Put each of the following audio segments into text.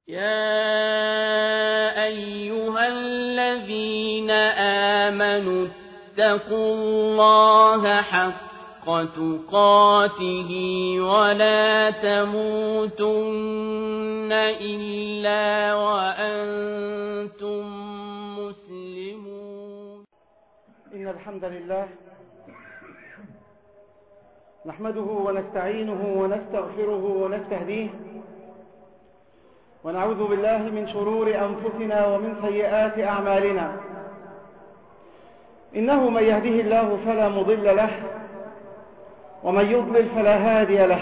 يا أيها الذين آمنوا اتقوا الله حق تقاته ولا تموتن إلا وأنتم مسلمون إن الحمد لله نحمده ونستعينه ونستغفره ونستهديه ونعوذ بالله من شرور أنفسنا ومن سيئات أعمالنا إنه من يهده الله فلا مضل له ومن يضلل فلا هادي له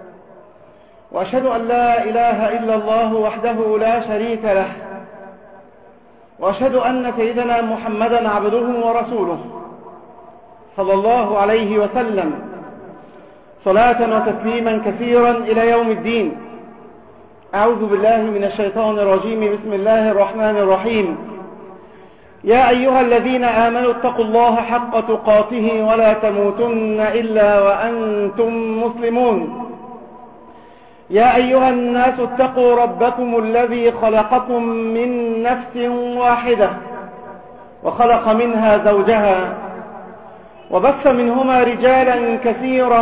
وأشهد أن لا إله إلا الله وحده لا شريك له وأشهد أن سيدنا محمدا عبده ورسوله صلى الله عليه وسلم صلاة وتسليما كثيرا إلى يوم الدين أعوذ بالله من الشيطان الرجيم بسم الله الرحمن الرحيم يا أيها الذين آمنوا اتقوا الله حق تقاته ولا تموتن إلا وأنتم مسلمون يا أيها الناس اتقوا ربكم الذي خلقكم من نفس واحدة وخلق منها زوجها وبث منهما رجالا كثيرا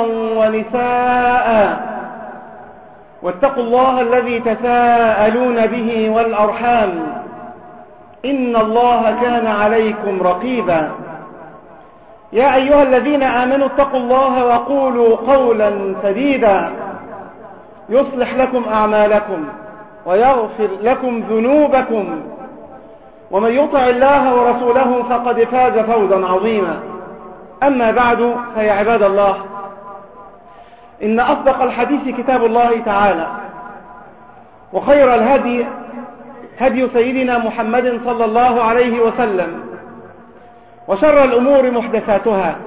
ونساء واتقوا الله الذي تساءلون به والأرحام إن الله كان عليكم رقيبا يا أيها الذين آمنوا اتقوا الله وقولوا قولا سديدا يصلح لكم أعمالكم ويغفر لكم ذنوبكم ومن يطع الله ورسوله فقد فاز فوزا عظيما أما بعد فيا عباد الله إن أصدق الحديث كتاب الله تعالى وخير الهدي هدي سيدنا محمد صلى الله عليه وسلم وشر الأمور محدثاتها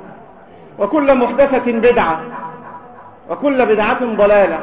وكل محدثة بدعة وكل بدعة ضلالة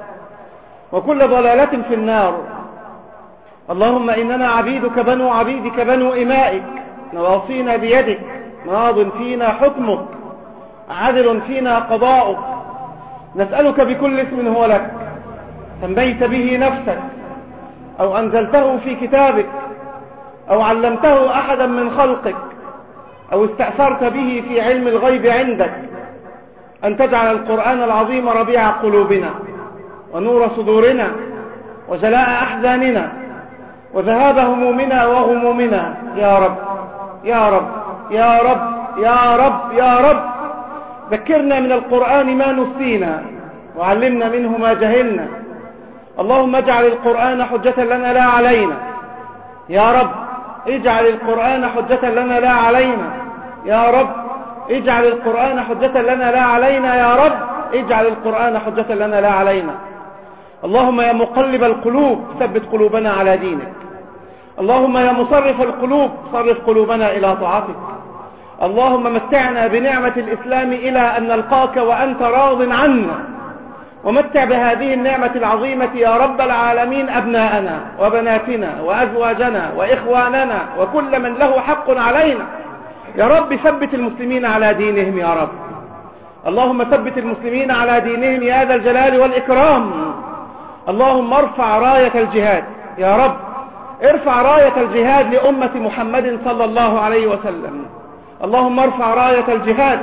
وكل ضلالة في النار اللهم إننا عبيدك بنو عبيدك بنو إمائك نواصينا بيدك ماض فينا حكمك عدل فينا قضاؤك نسألك بكل اسم هو لك سميت به نفسك أو أنزلته في كتابك أو علمته أحدا من خلقك أو استأثرت به في علم الغيب عندك أن تجعل القرآن العظيم ربيع قلوبنا ونور صدورنا وجلاء أحزاننا وذهاب همومنا وغمومنا يا رب يا رب يا رب يا رب يا رب ذكرنا من القرآن ما نسينا وعلمنا منه ما جهلنا اللهم اجعل القرآن حجة لنا لا علينا يا رب اجعل القرآن حجة لنا لا علينا يا رب اجعل القرآن حجة لنا لا علينا يا رب اجعل القرآن حجة لنا لا علينا اللهم يا مقلب القلوب ثبت قلوبنا على دينك اللهم يا مصرف القلوب صرف قلوبنا إلى طاعتك اللهم متعنا بنعمة الإسلام إلى أن نلقاك وأنت راض عنا ومتع بهذه النعمة العظيمة يا رب العالمين أبناءنا وبناتنا وأزواجنا وإخواننا وكل من له حق علينا يا رب ثبت المسلمين على دينهم يا رب اللهم ثبت المسلمين على دينهم يا ذا الجلال والإكرام اللهم ارفع راية الجهاد يا رب ارفع راية الجهاد لأمة محمد صلى الله عليه وسلم اللهم ارفع راية الجهاد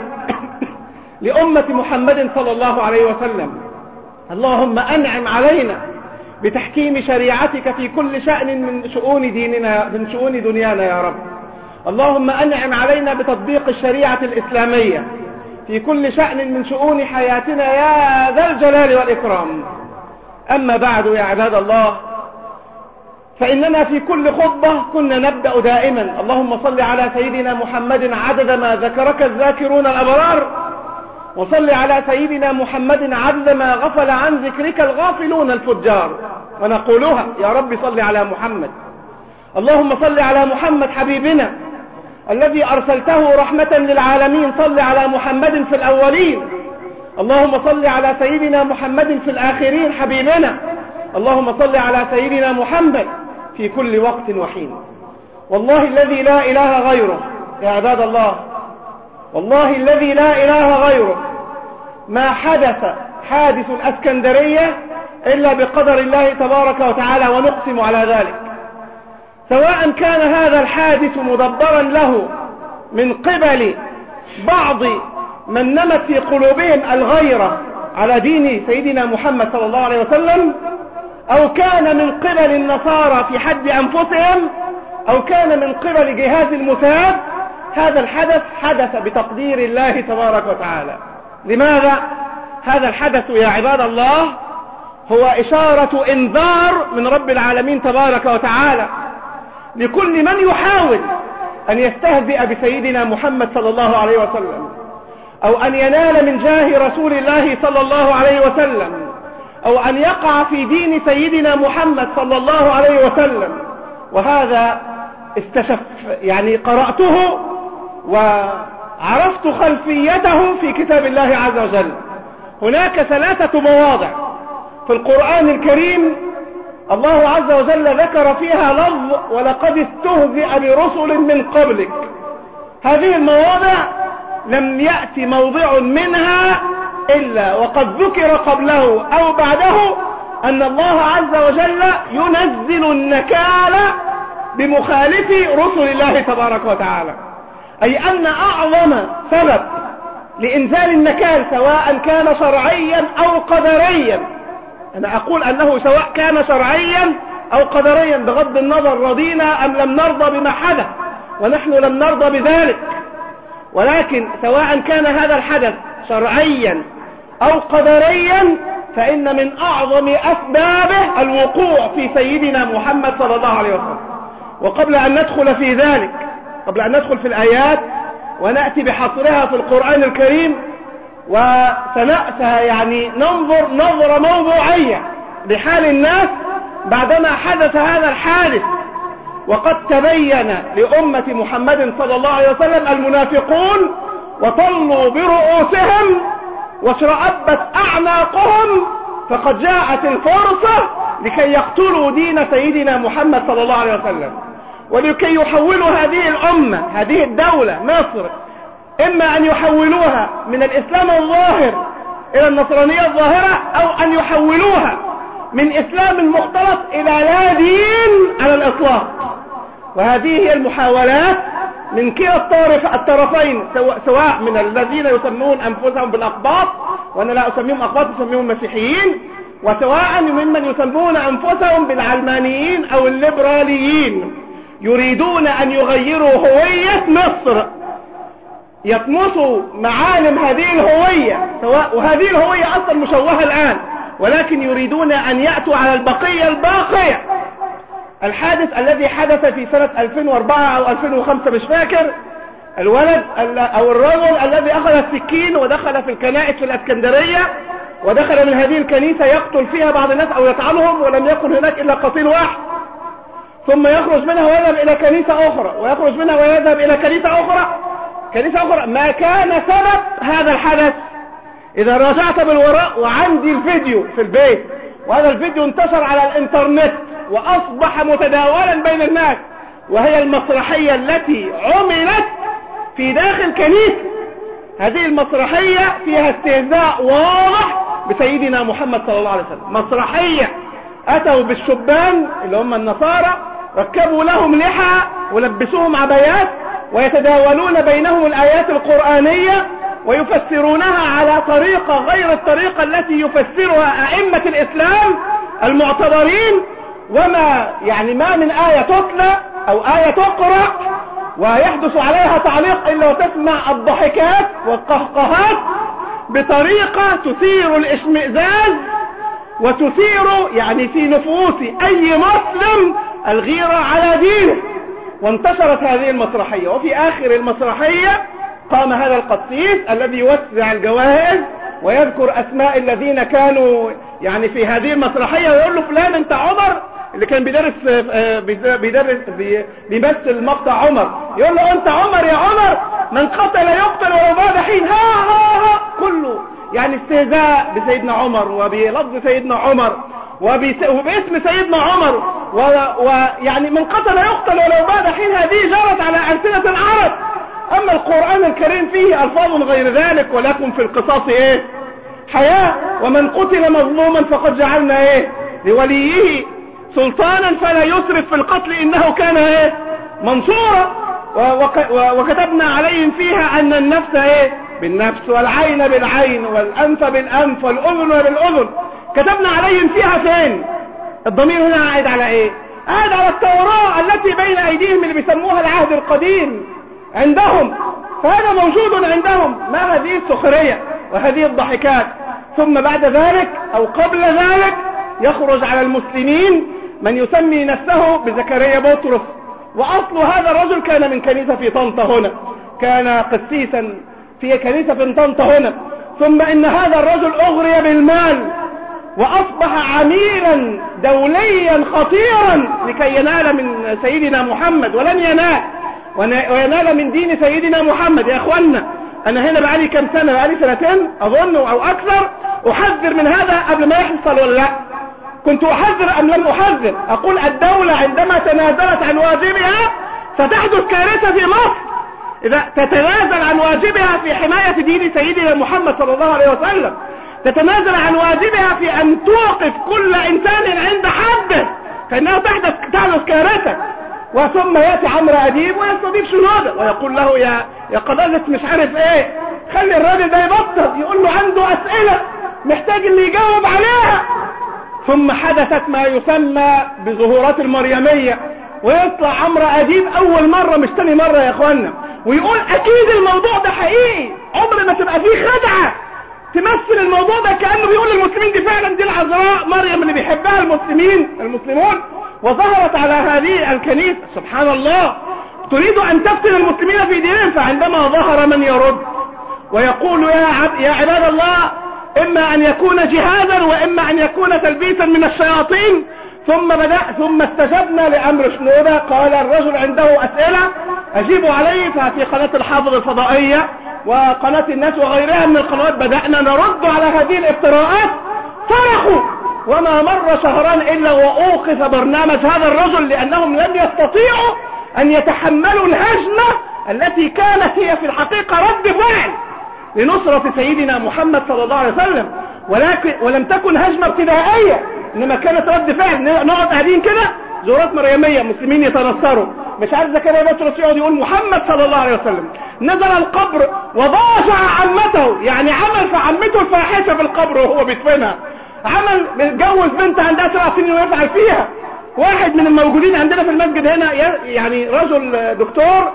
لأمة محمد صلى الله عليه وسلم اللهم أنعم علينا بتحكيم شريعتك في كل شأن من شؤون ديننا من شؤون دنيانا يا رب اللهم أنعم علينا بتطبيق الشريعة الإسلامية في كل شأن من شؤون حياتنا يا ذا الجلال والإكرام أما بعد يا عباد الله فإننا في كل خطبة كنا نبدأ دائما اللهم صل على سيدنا محمد عدد ما ذكرك الذاكرون الأبرار وصل على سيدنا محمد عدد ما غفل عن ذكرك الغافلون الفجار ونقولها يا رب صل على محمد اللهم صل على محمد حبيبنا الذي أرسلته رحمة للعالمين صل على محمد في الأولين اللهم صل على سيدنا محمد في الآخرين حبيبنا اللهم صل على سيدنا محمد في كل وقت وحين والله الذي لا إله غيره يا عباد الله والله الذي لا إله غيره ما حدث حادث الأسكندرية إلا بقدر الله تبارك وتعالى ونقسم على ذلك سواء كان هذا الحادث مدبرا له من قبل بعض من نمت في قلوبهم الغيرة على دين سيدنا محمد صلى الله عليه وسلم أو كان من قبل النصارى في حد أنفسهم أو كان من قبل جهاز المساعد هذا الحدث حدث بتقدير الله تبارك وتعالى لماذا؟ هذا الحدث يا عباد الله هو إشارة إنذار من رب العالمين تبارك وتعالى لكل من يحاول أن يستهزئ بسيدنا محمد صلى الله عليه وسلم أو أن ينال من جاه رسول الله صلى الله عليه وسلم أو أن يقع في دين سيدنا محمد صلى الله عليه وسلم وهذا استشف يعني قرأته وعرفت خلفيته في كتاب الله عز وجل هناك ثلاثة مواضع في القرآن الكريم الله عز وجل ذكر فيها لفظ ولقد استهزئ برسل من قبلك هذه المواضع لم يأتي موضع منها إلا وقد ذكر قبله أو بعده أن الله عز وجل ينزل النكال بمخالف رسل الله تبارك وتعالى أي أن أعظم سبب لإنزال النكال سواء كان شرعيا أو قدريا أنا أقول أنه سواء كان شرعيا أو قدريا بغض النظر رضينا أم لم نرضى بما حدث ونحن لم نرضى بذلك ولكن سواء كان هذا الحدث شرعيا أو قدريا فإن من أعظم أسبابه الوقوع في سيدنا محمد صلى الله عليه وسلم وقبل أن ندخل في ذلك قبل أن ندخل في الآيات ونأتي بحصرها في القرآن الكريم وسنأتى يعني ننظر نظرة موضوعية لحال الناس بعدما حدث هذا الحادث وقد تبين لأمة محمد صلى الله عليه وسلم المنافقون وطلوا برؤوسهم واشرأبت أعناقهم فقد جاءت الفرصة لكي يقتلوا دين سيدنا محمد صلى الله عليه وسلم ولكي يحولوا هذه الأمة هذه الدولة مصر إما أن يحولوها من الإسلام الظاهر إلى النصرانية الظاهرة أو أن يحولوها من إسلام مختلط إلى لا دين على الإطلاق وهذه هي المحاولات من كلا الطرف الطرفين سواء من الذين يسمون أنفسهم بالأقباط وأنا لا أسميهم أقباط أسميهم مسيحيين وسواء ممن يسمون أنفسهم بالعلمانيين أو الليبراليين يريدون أن يغيروا هوية مصر يطمسوا معالم هذه الهوية سواء وهذه الهوية أصلا مشوهة الآن ولكن يريدون أن يأتوا على البقية الباقية الحادث الذي حدث في سنة 2004 أو 2005 مش فاكر الولد أو الرجل الذي أخذ السكين ودخل في الكنائس في الأسكندرية ودخل من هذه الكنيسة يقتل فيها بعض الناس أو يطعنهم ولم يكن هناك إلا قتيل واحد ثم يخرج منها ويذهب إلى كنيسة أخرى ويخرج منها ويذهب إلى كنيسة أخرى كنيسة أخرى ما كان سبب هذا الحدث إذا راجعت بالوراء وعندي الفيديو في البيت وهذا الفيديو انتشر على الانترنت وأصبح متداولا بين الناس وهي المسرحية التي عملت في داخل كنيسة هذه المسرحية فيها استهزاء واضح بسيدنا محمد صلى الله عليه وسلم مسرحية أتوا بالشبان اللي هم النصارى ركبوا لهم لحى ولبسوهم عبايات ويتداولون بينهم الآيات القرآنية ويفسرونها على طريقة غير الطريقة التي يفسرها أئمة الإسلام المعتبرين وما يعني ما من آية تتلى أو آية تقرأ ويحدث عليها تعليق إلا وتسمع الضحكات والقهقهات بطريقة تثير الاشمئزاز وتثير يعني في نفوس أي مسلم الغيرة على دينه وانتشرت هذه المسرحية وفي آخر المسرحية قام هذا القسيس الذي يوسع الجوائز ويذكر أسماء الذين كانوا يعني في هذه المسرحية ويقول له فلان انت عمر اللي كان بيدرس بيدرس بيمثل مقطع عمر يقول له انت عمر يا عمر من قتل يقتل ولو بعد حين ها ها ها كله يعني استهزاء بسيدنا عمر وبلفظ سيدنا عمر وباسم سيدنا عمر ويعني من قتل يقتل ولو بعد حين هذه جرت على ألسنة العرب أما القرآن الكريم فيه ألفاظ غير ذلك ولكم في القصاص إيه حياة ومن قتل مظلوما فقد جعلنا ايه لوليه سلطانا فلا يسرف في القتل انه كان ايه منصورا وكتبنا عليهم فيها ان النفس ايه بالنفس والعين بالعين والانف بالانف والاذن بالاذن كتبنا عليهم فيها فين الضمير هنا قاعد على ايه قاعد على التوراة التي بين ايديهم اللي بيسموها العهد القديم عندهم فهذا موجود عندهم ما هذه السخرية وهذه الضحكات ثم بعد ذلك او قبل ذلك يخرج على المسلمين من يسمي نفسه بزكريا بطرس واصل هذا الرجل كان من كنيسة في طنطا هنا كان قسيسا في كنيسة في طنطا هنا ثم ان هذا الرجل اغري بالمال واصبح عميلا دوليا خطيرا لكي ينال من سيدنا محمد ولن ينال وينال من دين سيدنا محمد يا اخوانا انا هنا بقالي كم سنة بقالي سنتين اظن او اكثر احذر من هذا قبل ما يحصل ولا لا كنت احذر ام لم احذر اقول الدولة عندما تنازلت عن واجبها ستحدث كارثة في مصر اذا تتنازل عن واجبها في حماية دين سيدنا محمد صلى الله عليه وسلم تتنازل عن واجبها في ان توقف كل انسان عند حده فانها تحدث تحدث كارثة وثم ياتي عمرو اديب ويستضيف شنودة ويقول له يا يا قضاة مش عارف ايه خلي الراجل ده يبطل يقول له عنده اسئلة محتاج اللي يجاوب عليها ثم حدثت ما يسمى بظهورات المريمية ويطلع عمرو اديب اول مرة مش تاني مرة يا اخوانا ويقول اكيد الموضوع ده حقيقي عمر ما تبقى فيه خدعة تمثل الموضوع ده كأنه بيقول للمسلمين دي فعلا دي العذراء مريم اللي بيحبها المسلمين المسلمون وظهرت على هذه الكنيسة سبحان الله تريد أن تفتن المسلمين في دينهم فعندما ظهر من يرد ويقول يا, عب يا عباد الله إما أن يكون جهادا وإما أن يكون تلبيسا من الشياطين ثم بدأ ثم استجبنا لأمر شنودة قال الرجل عنده أسئلة أجيب عليه ففي قناة الحافظ الفضائية وقناة الناس وغيرها من القنوات بدأنا نرد على هذه الافتراءات صرخوا وما مر شهران إلا وأوقف برنامج هذا الرجل لأنهم لم يستطيعوا أن يتحملوا الهجمة التي كانت هي في الحقيقة رد فعل لنصرة سيدنا محمد صلى الله عليه وسلم ولكن ولم تكن هجمة ابتدائية إنما كانت رد فعل نقعد قاعدين كده زورات مريمية مسلمين يتنصروا مش عارف زكريا بطرس يقعد يقول محمد صلى الله عليه وسلم نزل القبر وضاجع عمته يعني عمل في عمته الفاحشة في القبر وهو بيدفنها عمل بيتجوز بنت عندها سبع سنين ويفعل فيها واحد من الموجودين عندنا في المسجد هنا يعني رجل دكتور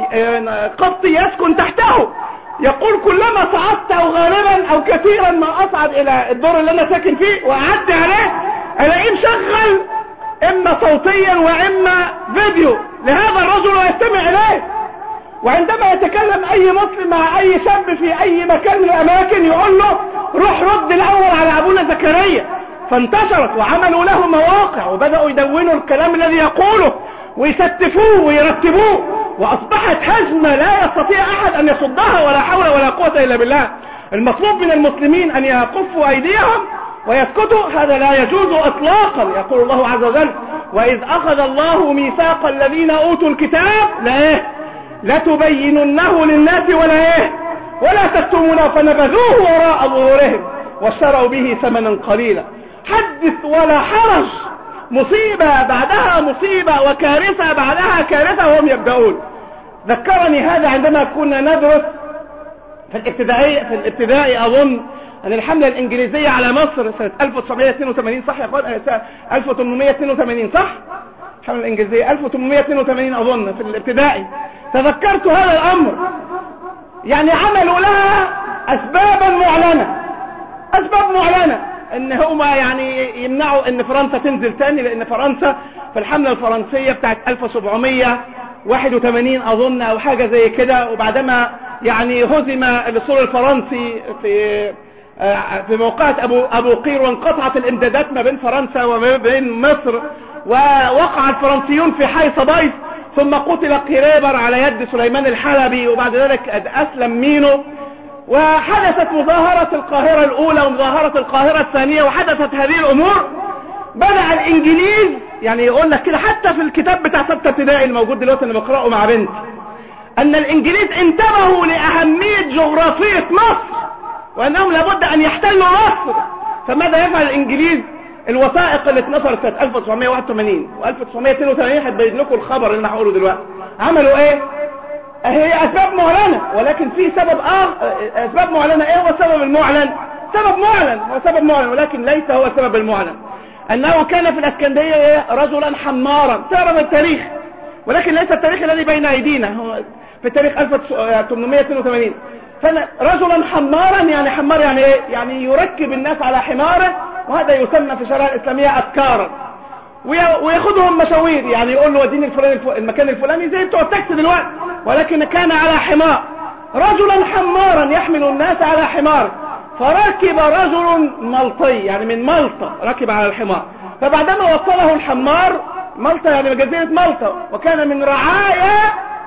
قبطي يسكن تحته يقول كلما صعدت او غالبا او كثيرا ما اصعد الى الدور اللي انا ساكن فيه واعدي عليه الاقيه مشغل اما صوتيا واما فيديو لهذا الرجل ويستمع اليه وعندما يتكلم اي مسلم مع اي شاب في اي مكان من الاماكن يقول له روح رد الاول على ابونا زكريا فانتشرت وعملوا له مواقع وبدأوا يدونوا الكلام الذي يقوله ويستفوه ويرتبوه واصبحت هجمة لا يستطيع احد ان يصدها ولا حول ولا قوة الا بالله المطلوب من المسلمين ان يكفوا ايديهم ويسكتوا هذا لا يجوز اطلاقا يقول الله عز وجل واذ اخذ الله ميثاق الذين اوتوا الكتاب لا ايه لا تبيننه للناس ولا ايه ولا تكتمونه فنبذوه وراء ظهورهم واشتروا به ثمنا قليلا حدث ولا حرج مصيبة بعدها مصيبة وكارثة بعدها كارثة وهم يبدأون ذكرني هذا عندما كنا ندرس في الابتدائي في الابتدائي اظن ان الحملة الانجليزية على مصر سنة 1982 صح يا اخوان 1882 صح الحملة الانجليزية 1882 اظن في الابتدائي تذكرت هذا الامر يعني عملوا لها اسبابا معلنة اسباب معلنة ان هما يعني يمنعوا ان فرنسا تنزل تاني لان فرنسا في الحملة الفرنسية بتاعت 1781 اظن او حاجة زي كده وبعدما يعني هزم الاسطول الفرنسي في في موقعة ابو ابو قير وانقطعت الامدادات ما بين فرنسا وما بين مصر ووقع الفرنسيون في حي صبايس ثم قتل قريبر على يد سليمان الحلبي وبعد ذلك اسلم مينو وحدثت مظاهرة القاهرة الاولى ومظاهرة القاهرة الثانية وحدثت هذه الامور بدأ الانجليز يعني يقول لك كده حتى في الكتاب بتاع سبتة ابتدائي الموجود دلوقتي اللي بقرأه مع بنتي ان الانجليز انتبهوا لاهمية جغرافية مصر وانهم لابد ان يحتلوا مصر فماذا يفعل الانجليز الوثائق اللي اتنشرت سنه 1981 و1982 هتبين لكم الخبر اللي انا هقوله دلوقتي عملوا ايه هي اسباب معلنه ولكن في سبب اه اسباب معلنه ايه هو السبب المعلن سبب معلن هو سبب معلن ولكن ليس هو السبب المعلن انه كان في الاسكندريه رجلا حمارا سيرا التاريخ ولكن ليس التاريخ الذي بين ايدينا هو في تاريخ 1882 فانا رجلا حمارا يعني حمار يعني ايه يعني يركب الناس على حماره وهذا يسمى في الشريعه الاسلاميه افكارا وياخذهم مشاوير يعني يقول له وديني الفلاني المكان الفلاني زي بتوع التاكسي دلوقتي ولكن كان على حمار رجلا حمارا يحمل الناس على حمار فركب رجل ملطي يعني من ملطة ركب على الحمار فبعدما وصله الحمار ملطة يعني جزيرة ملطة وكان من رعايا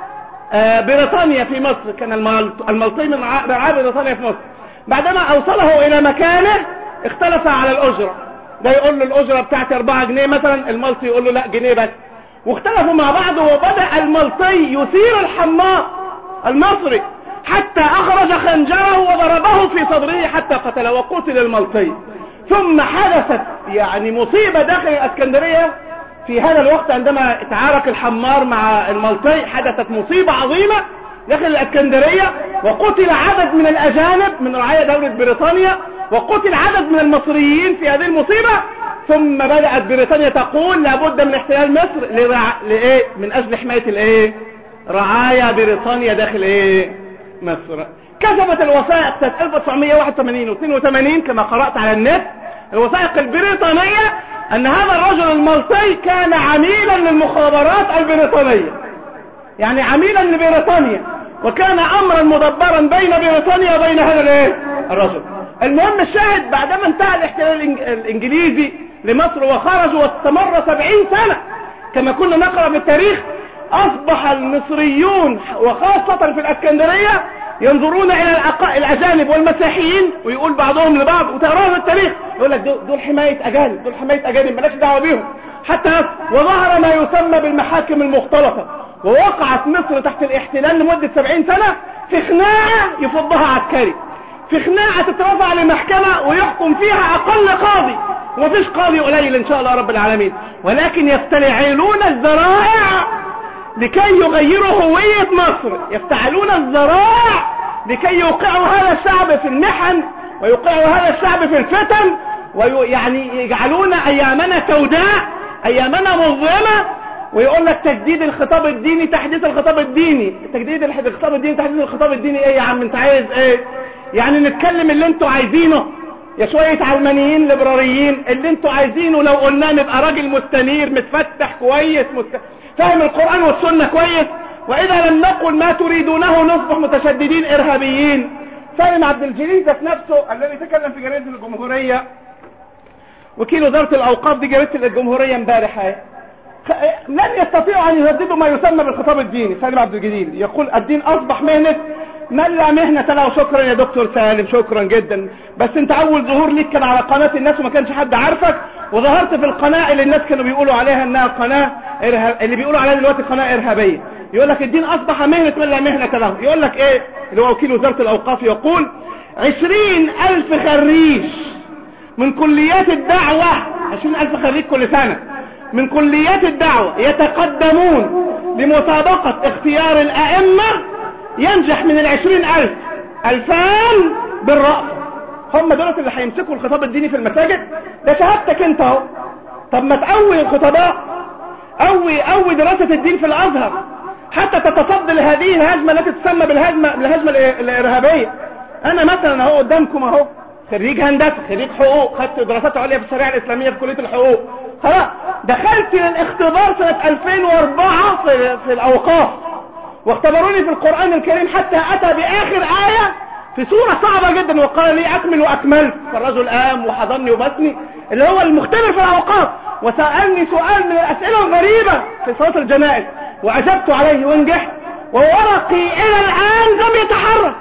بريطانيا في مصر كان الملطي من رعايا بريطانيا في مصر بعدما اوصله الى مكانه اختلف على الاجرة ده يقول له الاجرة بتاعتي 4 جنيه مثلا الملطي يقول له لا جنيه بس واختلفوا مع بعض وبدأ الملطي يثير الحمار المصري حتى اخرج خنجره وضربه في صدره حتى قتله وقتل الملطي ثم حدثت يعني مصيبة داخل الاسكندرية في هذا الوقت عندما تعارك الحمار مع الملطي حدثت مصيبة عظيمة داخل الاسكندرية وقتل عدد من الاجانب من رعاية دولة بريطانيا وقتل عدد من المصريين في هذه المصيبة ثم بدأت بريطانيا تقول لابد من احتلال مصر لرع... لإيه؟ من اجل حماية الايه رعاية بريطانيا داخل ايه مصر كتبت الوثائق سنة 1981 و 82 كما قرأت على النت الوثائق البريطانية ان هذا الرجل الملطي كان عميلا للمخابرات البريطانية يعني عميلا لبريطانيا وكان امرا مدبرا بين بريطانيا وبين هذا الايه الرجل المهم الشاهد بعدما انتهى الاحتلال الانجليزي لمصر وخرجوا واستمر سبعين سنة كما كنا نقرأ في التاريخ اصبح المصريون وخاصة في الاسكندرية ينظرون الى الاجانب والمسيحيين ويقول بعضهم لبعض وتقرأوا في التاريخ يقول لك دول حماية اجانب دول حماية اجانب مالكش دعوة بيهم حتى وظهر ما يسمى بالمحاكم المختلطة ووقعت مصر تحت الاحتلال لمدة سبعين سنة في خناقة يفضها عسكري في خناقة تترفع لمحكمة ويحكم فيها اقل قاضي ومفيش قاضي قليل ان شاء الله رب العالمين ولكن يستلعلون الذرائع لكي يغيروا هوية مصر يفتعلون الذرائع لكي يوقعوا هذا الشعب في المحن ويوقعوا هذا الشعب في الفتن ويعني يجعلون ايامنا سوداء ايامنا مظلمة ويقول لك تجديد الخطاب الديني تحديث الخطاب الديني تجديد الخطاب الديني تحديث الخطاب الديني ايه يا عم انت عايز ايه يعني نتكلم اللي انتوا عايزينه يا شوية علمانيين ليبراريين اللي انتوا عايزينه لو قلنا نبقى راجل مستنير متفتح كويس مست... فاهم القرآن والسنة كويس واذا لم نقل ما تريدونه نصبح متشددين ارهابيين سالم عبد الجليل ذات نفسه الذي تكلم في جريدة الجمهورية وكيل وزارة الاوقاف دي جريدة الجمهورية امبارح اهي لن يستطيعوا ان يرددوا ما يسمى بالخطاب الديني سالم عبد الجليل يقول الدين اصبح مهنة من لا مهنة له شكرا يا دكتور سالم شكرا جدا بس انت اول ظهور ليك كان على قناة الناس وما كانش حد عارفك وظهرت في القناة اللي الناس كانوا بيقولوا عليها انها قناة إرهاب اللي بيقولوا عليها دلوقتي قناة ارهابية يقول لك الدين اصبح مهنة من لا مهنة له يقول لك ايه اللي هو وكيل وزارة الاوقاف يقول عشرين الف خريج من كليات الدعوة عشرين الف خريج كل سنة من كليات الدعوة يتقدمون لمسابقة اختيار الائمة ينجح من العشرين الف الفان بالرأس هم دولت اللي هيمسكوا الخطاب الديني في المساجد ده شهادتك انت اهو طب ما تقوي الخطباء قوي قوي دراسة الدين في الازهر حتى تتصدى لهذه الهجمة التي تسمى بالهجمة الهجمة الارهابية انا مثلا اهو قدامكم اهو خريج هندسة خريج حقوق خدت دراسات عليا في الشريعة الاسلامية في كلية الحقوق خلاص دخلت للاختبار سنة 2004 في, في الاوقاف واختبروني في القرآن الكريم حتى اتى باخر آية في سورة صعبة جدا وقال لي اكمل واكملت فالرجل قام وحضني وبسني اللي هو المختبر في الاوقاف وسألني سؤال من الاسئلة الغريبة في صلاة الجنائز واجبت عليه ونجحت وورقي الى الان لم يتحرك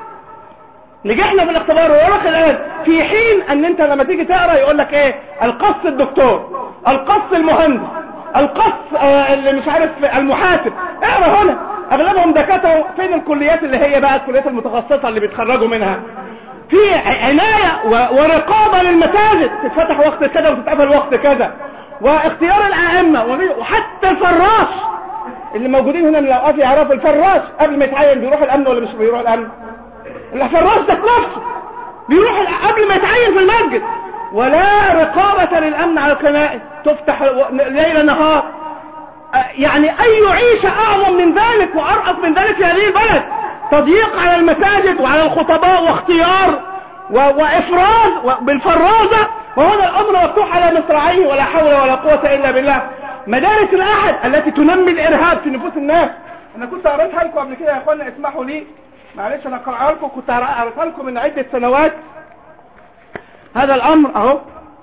نجحنا في الاختبار وورقي الان في حين ان انت لما تيجي تقرا يقول لك ايه القص الدكتور القص المهندس القص آه اللي مش عارف المحاسب اقرا هنا اغلبهم دكاتره فين الكليات اللي هي بقى الكليات المتخصصه اللي بيتخرجوا منها في عناية ورقابة للمساجد تتفتح وقت كذا وتتقفل وقت كذا واختيار الأئمة وحتى الفراش اللي موجودين هنا من الأوقاف يعرفوا الفراش قبل ما يتعين بيروح الأمن ولا مش بيروح الأمن الفراش ده نفسه بيروح قبل ما يتعين في المسجد ولا رقابة للأمن على الكنائس تفتح ليل نهار يعني أي عيشة أعظم من ذلك وأرأف من ذلك في هذه البلد تضييق على المساجد وعلى الخطباء واختيار وإفراز بالفرازة وهذا الأمر مفتوح على مصراعيه ولا حول ولا قوة إلا بالله مدارس الأحد التي تنمي الإرهاب في نفوس الناس أنا كنت قريتها لكم قبل كده يا أخوانا اسمحوا لي معلش أنا قرأها لكم كنت قرأتها لكم من عدة سنوات هذا الأمر أهو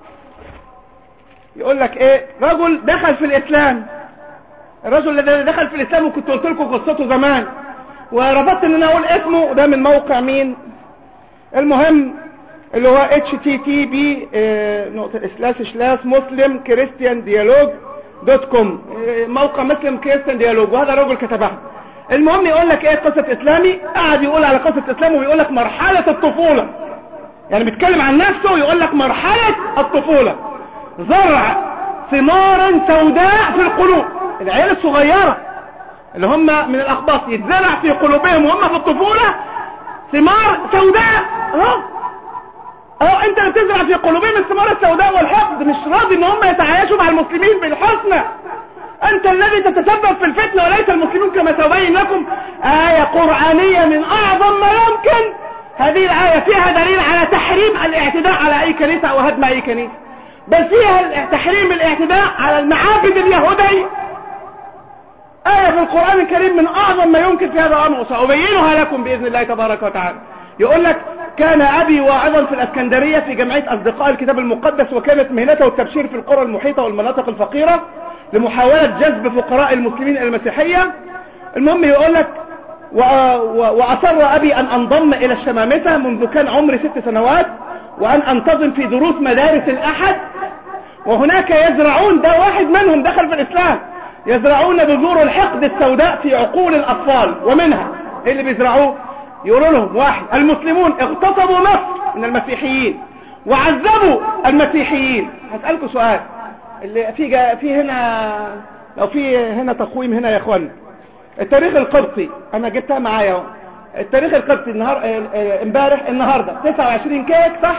يقول لك إيه رجل دخل في الإسلام الرجل الذي دخل في الإسلام وكنت قلت لكم قصته زمان ورفضت ان انا اقول اسمه وده من موقع مين المهم اللي هو اتش تي تي بي نقطة سلاش سلاش مسلم كريستيان ديالوج دوت كوم موقع مسلم كريستيان ديالوج وهذا رجل كتبها المهم يقول لك ايه قصة اسلامي قاعد يقول على قصة اسلامي ويقول لك مرحلة الطفولة يعني بيتكلم عن نفسه ويقول لك مرحلة الطفولة زرع ثمارا سوداء في القلوب العيال الصغيرة اللي هم من الاخباط يتزرع في قلوبهم وهم في الطفولة ثمار سوداء اهو اهو انت بتزرع في قلوبهم الثمار السوداء والحقد مش راضي ان هم يتعايشوا مع المسلمين بالحسنى انت الذي تتسبب في الفتنة وليس المسلمون كما سأبين لكم آية قرآنية من اعظم ما يمكن هذه الآية فيها دليل على تحريم الاعتداء على اي كنيسة او هدم اي كنيسة بل فيها تحريم الاعتداء على المعابد اليهودية آية في القرآن الكريم من أعظم ما يمكن في هذا الأمر وسأبينها لكم بإذن الله تبارك وتعالى يقول لك كان أبي واعظا في الأسكندرية في جمعية أصدقاء الكتاب المقدس وكانت مهنته التبشير في القرى المحيطة والمناطق الفقيرة لمحاولة جذب فقراء المسلمين إلى المسيحية المهم يقول لك وأصر أبي أن أنضم إلى الشمامسة منذ كان عمري ست سنوات وأن أنتظم في دروس مدارس الأحد وهناك يزرعون ده واحد منهم دخل في الإسلام يزرعون بذور الحقد السوداء في عقول الأطفال ومنها إيه اللي بيزرعوه يقولوا لهم واحد المسلمون اغتصبوا مصر من المسيحيين وعذبوا المسيحيين هسألكم سؤال اللي في جا في هنا لو في هنا تقويم هنا يا اخوان التاريخ القبطي انا جبتها معايا اهو التاريخ القبطي النهار امبارح النهارده 29 كيك صح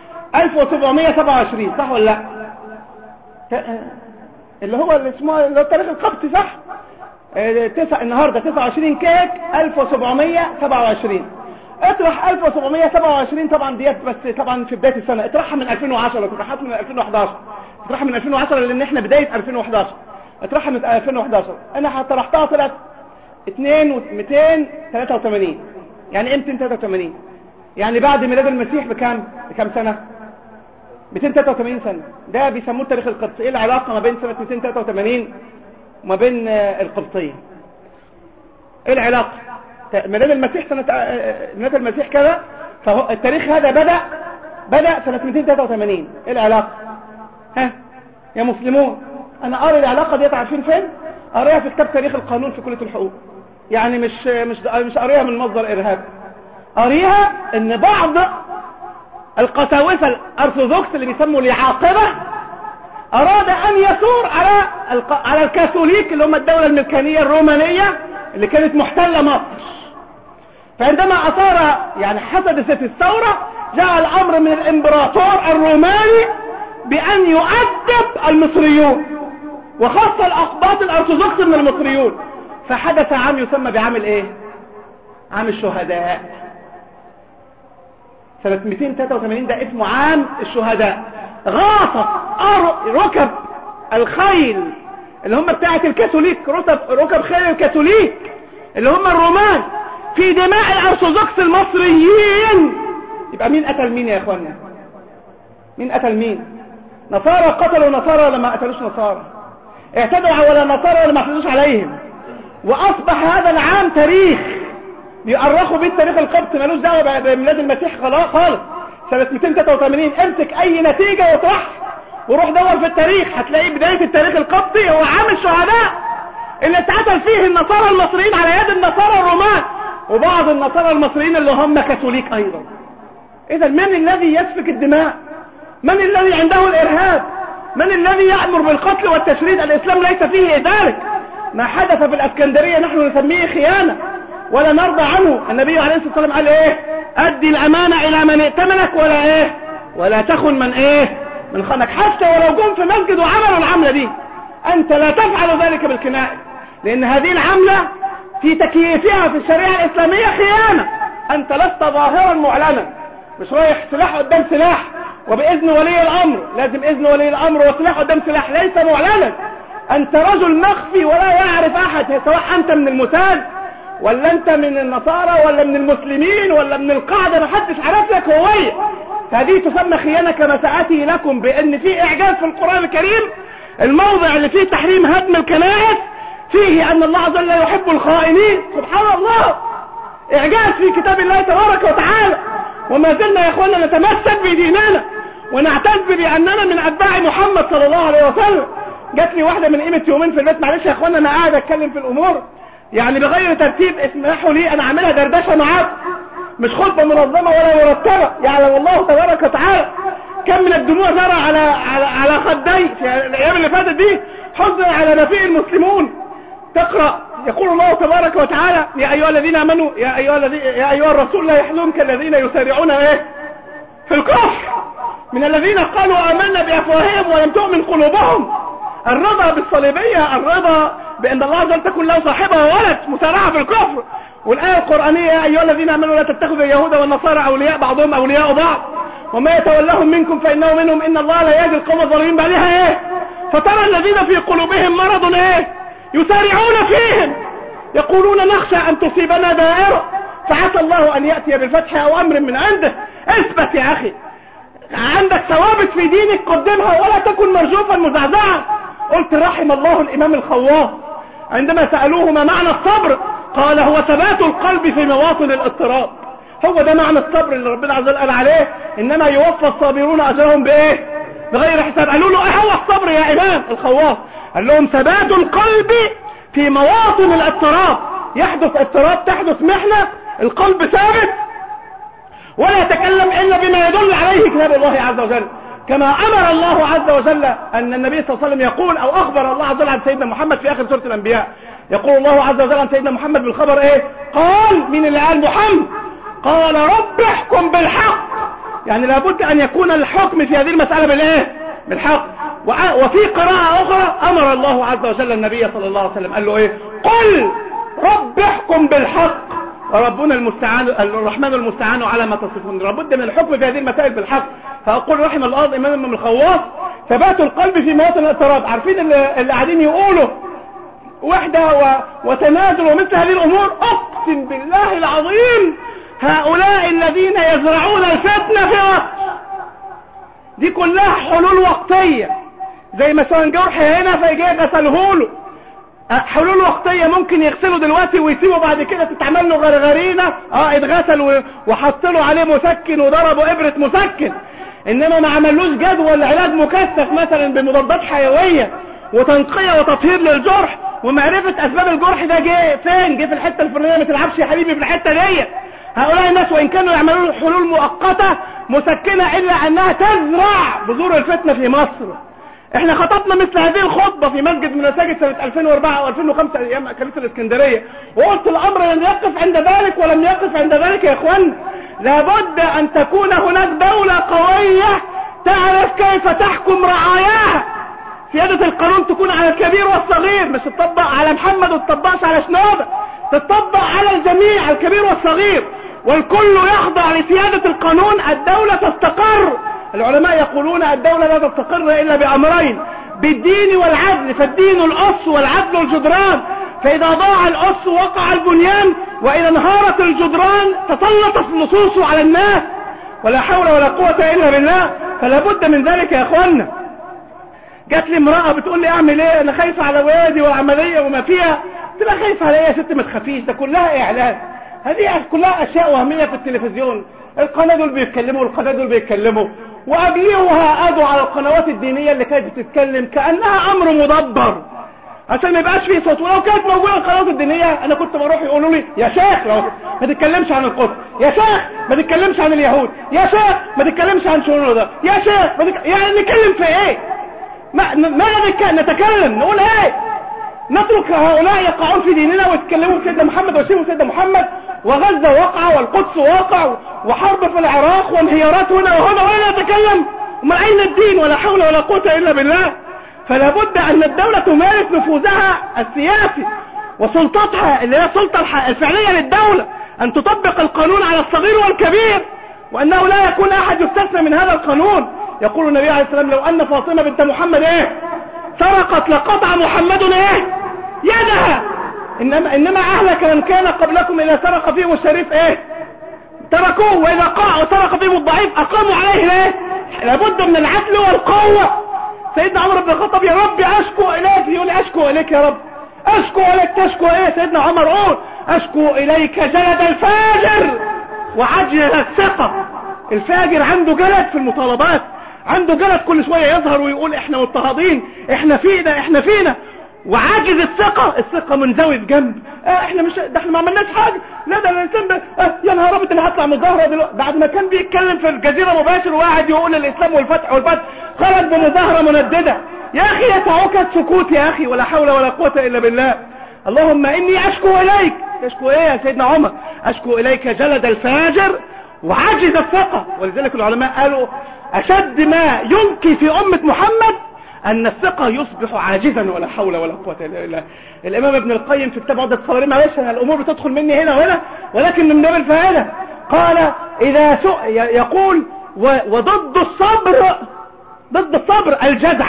1727 صح ولا لا اللي هو اللي اسمه اللي هو التاريخ القبطي صح اه تسع النهارده 29 كيك 1727 اطرح 1727 طبعا ديت بس طبعا في بدايه السنه اطرحها من 2010 اطرحها من 2011 اطرحها من 2010 لان احنا بدايه 2011 اطرحها من 2011 انا طرحتها طلعت 2283 يعني ايه 283 يعني بعد ميلاد المسيح بكام بكام سنه 283 سنة ده بيسموه التاريخ القبطي ايه العلاقة ما بين سنة 283 وما بين القبطية ايه العلاقة ميلاد المسيح سنة ميلاد المسيح كذا فهو التاريخ هذا بدأ بدأ سنة 283 ايه العلاقة ها يا مسلمون انا قاري العلاقة ديت عارفين فين قاريها في كتاب تاريخ القانون في كلية الحقوق يعني مش مش مش قاريها من مصدر ارهاب قاريها ان بعض القساوسة الارثوذكس اللي بيسموا العاقبة اراد ان يثور على على الكاثوليك اللي هم الدولة الملكانية الرومانية اللي كانت محتلة مصر فعندما اثار يعني حدثت الثورة جاء الامر من الامبراطور الروماني بان يؤدب المصريون وخاصة الاقباط الارثوذكس من المصريون فحدث عام يسمى بعام الايه عام الشهداء سنة 283 ده اسمه عام الشهداء غاصت ركب الخيل اللي هم بتاعة الكاثوليك ركب, ركب خيل الكاثوليك اللي هم الرومان في دماء الارثوذكس المصريين يبقى مين قتل مين يا اخوانا مين قتل مين نصارى قتلوا نصارى ولا ما قتلوش نصارى اعتدوا على نصارى ولا ما اعتدوش عليهم واصبح هذا العام تاريخ بيؤرخوا بيه التاريخ القبطي ملوش دعوه بميلاد المسيح خالص سنة 283 امسك اي نتيجة واطرحها وروح دور في التاريخ هتلاقي بداية التاريخ القبطي هو عام الشهداء اللي اتقتل فيه النصارى المصريين على يد النصارى الرومان وبعض النصارى المصريين اللي هم كاثوليك ايضا اذا من الذي يسفك الدماء من الذي عنده الارهاب من الذي يأمر بالقتل والتشريد الاسلام ليس فيه ذلك ما حدث في الاسكندرية نحن نسميه خيانة ولا نرضى عنه النبي عليه الصلاة والسلام قال ايه ادي الامانة الى من ائتمنك ولا ايه ولا تخن من ايه من خانك حتى ولو جم في مسجد وعملوا العملة دي انت لا تفعل ذلك بالكنائس لان هذه العملة في تكييفها في الشريعة الاسلامية خيانة انت لست ظاهرا معلنا مش رايح سلاح قدام سلاح وباذن ولي الامر لازم اذن ولي الامر وسلاح قدام سلاح ليس معلنا انت رجل مخفي ولا يعرف احد سواء انت من الموساد ولا انت من النصارى ولا من المسلمين ولا من القاعدة ما حدش عارف لك هوية هذه تسمى خيانة كما سآتي لكم بان في اعجاز في القرآن الكريم الموضع اللي فيه تحريم هدم الكنائس فيه ان الله عز وجل يحب الخائنين سبحان الله اعجاز في كتاب الله تبارك وتعالى وما زلنا يا اخوانا نتمسك بديننا ونعتز باننا من اتباع محمد صلى الله عليه وسلم جات لي واحده من قيمه يومين في البيت معلش يا اخوانا انا قاعد اتكلم في الامور يعني بغير ترتيب اسمحوا لي انا عاملها دردشه معاكم مش خطبه منظمه ولا مرتبه يعني والله تبارك وتعالى كم من الدموع جرى على على على خدي في الايام اللي فاتت دي حزنا على ما فيه المسلمون تقرا يقول الله تبارك وتعالى يا ايها الذين امنوا يا ايها الذين يا ايها الرسول لا يحزنك الذين يسارعون ايه في الكفر من الذين قالوا امنا بافواههم ولم تؤمن قلوبهم الرضا بالصليبيه الرضا بان الله عز وجل تكون له صاحبه ولد مسارعه في الكفر والايه القرانيه يا ايها الذين امنوا لا تتخذوا اليهود والنصارى اولياء بعضهم اولياء بعض وما يتولهم منكم فانه منهم ان الله لا يهدي القوم الظالمين بعدها ايه فترى الذين في قلوبهم مرض ايه يسارعون فيهم يقولون نخشى ان تصيبنا دائرة فعسى الله ان يأتي بالفتح او امر من عنده اثبت يا اخي عندك ثوابت في دينك قدمها ولا تكن مرجوفا مزعزعا قلت رحم الله الامام الخواص عندما سألوه ما معنى الصبر قال هو ثبات القلب في مواطن الاضطراب هو ده معنى الصبر اللي ربنا عز وجل قال عليه انما يوفى الصابرون اجرهم بايه بغير حساب قالوا له ايه هو الصبر يا امام الخواص قال لهم ثبات القلب في مواطن الاضطراب يحدث اضطراب تحدث محنة القلب ثابت ولا يتكلم الا بما يدل عليه كتاب الله عز وجل كما امر الله عز وجل ان النبي صلى الله عليه وسلم يقول او اخبر الله عز وجل عن سيدنا محمد في اخر سورة الانبياء يقول الله عز وجل عن سيدنا محمد بالخبر ايه قال من اللي قال محمد قال رب احكم بالحق يعني لابد ان يكون الحكم في هذه المسألة بالايه بالحق وفي قراءة اخرى امر الله عز وجل النبي صلى الله عليه وسلم قال له ايه قل رب احكم بالحق وربنا المستعان الرحمن المستعان على ما تصفون لابد من الحكم في هذه المسائل بالحق فاقول رحم الله امام من الخواص ثبات القلب في مواطن الاضطراب عارفين اللي, اللي قاعدين يقولوا وحده و... وتنازل ومثل هذه الامور اقسم بالله العظيم هؤلاء الذين يزرعون الفتنه في وقت دي كلها حلول وقتيه زي مثلا جرح هنا فيجي يغسله له حلول وقتية ممكن يغسله دلوقتي ويسيبه بعد كده تتعمل له غرغرينة اه اتغسل وحط له عليه مسكن وضربه ابرة مسكن انما ما عملوش جدول علاج مكثف مثلا بمضادات حيوية وتنقية وتطهير للجرح ومعرفة اسباب الجرح ده جه فين جه في الحتة الفلانية ما تلعبش يا حبيبي في الحتة دي هؤلاء الناس وان كانوا يعملون حلول مؤقتة مسكنة الا انها تزرع بذور الفتنة في مصر احنا خطبنا مثل هذه الخطبة في مسجد من مساجد سنة 2004 او 2005 ايام كنيسة الاسكندرية وقلت الامر لم يقف عند ذلك ولم يقف عند ذلك يا اخوان لابد ان تكون هناك دولة قوية تعرف كيف تحكم رعاياها سيادة القانون تكون على الكبير والصغير مش تطبق على محمد وتطبقش على شنودة تطبق على الجميع الكبير والصغير والكل يخضع لسيادة القانون الدولة تستقر العلماء يقولون الدولة لا تستقر إلا بأمرين بالدين والعدل فالدين الأص والعدل الجدران فإذا ضاع الأص وقع البنيان وإذا انهارت الجدران تسلطت النصوص على الناس ولا حول ولا قوة إلا بالله فلا بد من ذلك يا أخوانا جات لي امرأة بتقول لي أعمل إيه أنا خايفة على ولادي والعملية وما فيها تبقى خايفة على إيه يا ست ما تخافيش ده كلها إعلان هذه كلها أشياء وهمية في التلفزيون القناة دول بيتكلموا والقناة دول بيتكلموا وقبليها قعدوا على القنوات الدينية اللي كانت بتتكلم كأنها أمر مدبر عشان ما يبقاش فيه صوت ولو كانت موجوده القنوات الدينيه انا كنت بروح يقولوا لي يا شيخ لو ما تتكلمش عن القدس يا شيخ ما تتكلمش عن اليهود يا شيخ ما تتكلمش عن شؤون ده يا شيخ ما تك... يعني نتكلم في ايه ما ماذا نتكلم نقول ايه نترك هؤلاء يقعون في ديننا ويتكلموا في سيدنا محمد ويسيبوا سيدنا محمد وغزة وقع والقدس واقع وحرب في العراق وانهيارات هنا وهنا ولا نتكلم وما أين الدين ولا حول ولا قوة إلا بالله فلا بد أن الدولة تمارس نفوذها السياسي وسلطتها اللي هي السلطة الفعلية للدولة أن تطبق القانون على الصغير والكبير وأنه لا يكون أحد يستثنى من هذا القانون يقول النبي عليه السلام لو أن فاطمة بنت محمد إيه سرقت لقطع محمد إيه يدها إنما, إنما أهلك من كان قبلكم إذا سرق فيهم الشريف إيه تركوه وإذا قاع وسرق فيهم الضعيف أقاموا عليه ليه لابد من العدل والقوة سيدنا عمر بن الخطاب يا رب أشكو إليك يقول أشكو إليك يا رب أشكو إليك تشكو إيه سيدنا عمر قول أشكو إليك جلد الفاجر وعجل الثقة الفاجر عنده جلد في المطالبات عنده جلد كل شوية يظهر ويقول احنا مضطهدين احنا فينا احنا فينا وعاجز الثقة الثقة منزوي في جنب اه احنا مش ده احنا ما عملناش حاجة لا ده الانسان ده اه يا نهار ابيض انا هطلع مظاهرة دلوقتي بعد ما كان بيتكلم في الجزيرة مباشر وقاعد يقول الاسلام والفتح والفتح خرج بمظاهرة منددة يا اخي يسعك السكوت يا اخي ولا حول ولا قوة الا بالله اللهم اني اشكو اليك تشكو ايه يا سيدنا عمر اشكو اليك جلد الفاجر وعجز الثقة ولذلك العلماء قالوا اشد ما ينكي في امة محمد ان الثقة يصبح عاجزا ولا حول ولا قوة الا بالله الامام ابن القيم في كتاب عدة الصوارين معلش انا الامور بتدخل مني هنا وهنا ولكن من باب الفهالة قال اذا سؤ يقول وضد الصبر ضد الصبر الجزع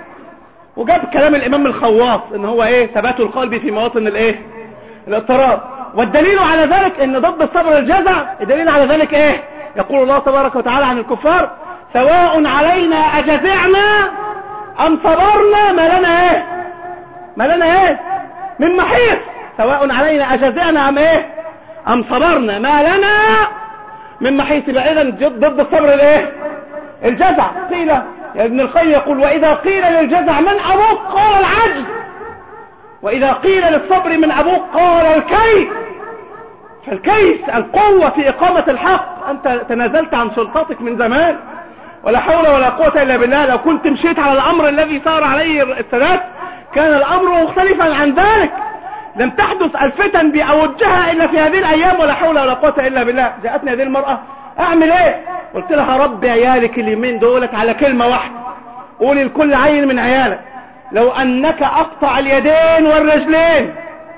وجاب كلام الامام الخواص ان هو ايه ثبات القلب في مواطن الايه الاضطراب والدليل على ذلك ان ضد الصبر الجزع الدليل على ذلك ايه يقول الله تبارك وتعالى عن الكفار سواء علينا اجزعنا ام صبرنا ما لنا ايه ما لنا ايه من محيط سواء علينا اجزعنا ام ايه ام صبرنا ما لنا من محيط يبقى اذا ضد الصبر الايه الجزع قيل يا ابن القيم يقول واذا قيل للجزع من ابوك قال العجز واذا قيل للصبر من ابوك قال الكيس فالكيس القوة في اقامة الحق انت تنازلت عن سلطتك من زمان ولا حول ولا قوة الا بالله لو كنت مشيت على الامر الذي صار عليه السادات كان الامر مختلفا عن ذلك لم تحدث الفتن بأوجها إلا في هذه الأيام ولا حول ولا قوة إلا بالله جاءتني هذه المرأة أعمل إيه قلت لها ربي عيالك اليمين دولت على كلمة واحدة قولي لكل عين من عيالك لو أنك أقطع اليدين والرجلين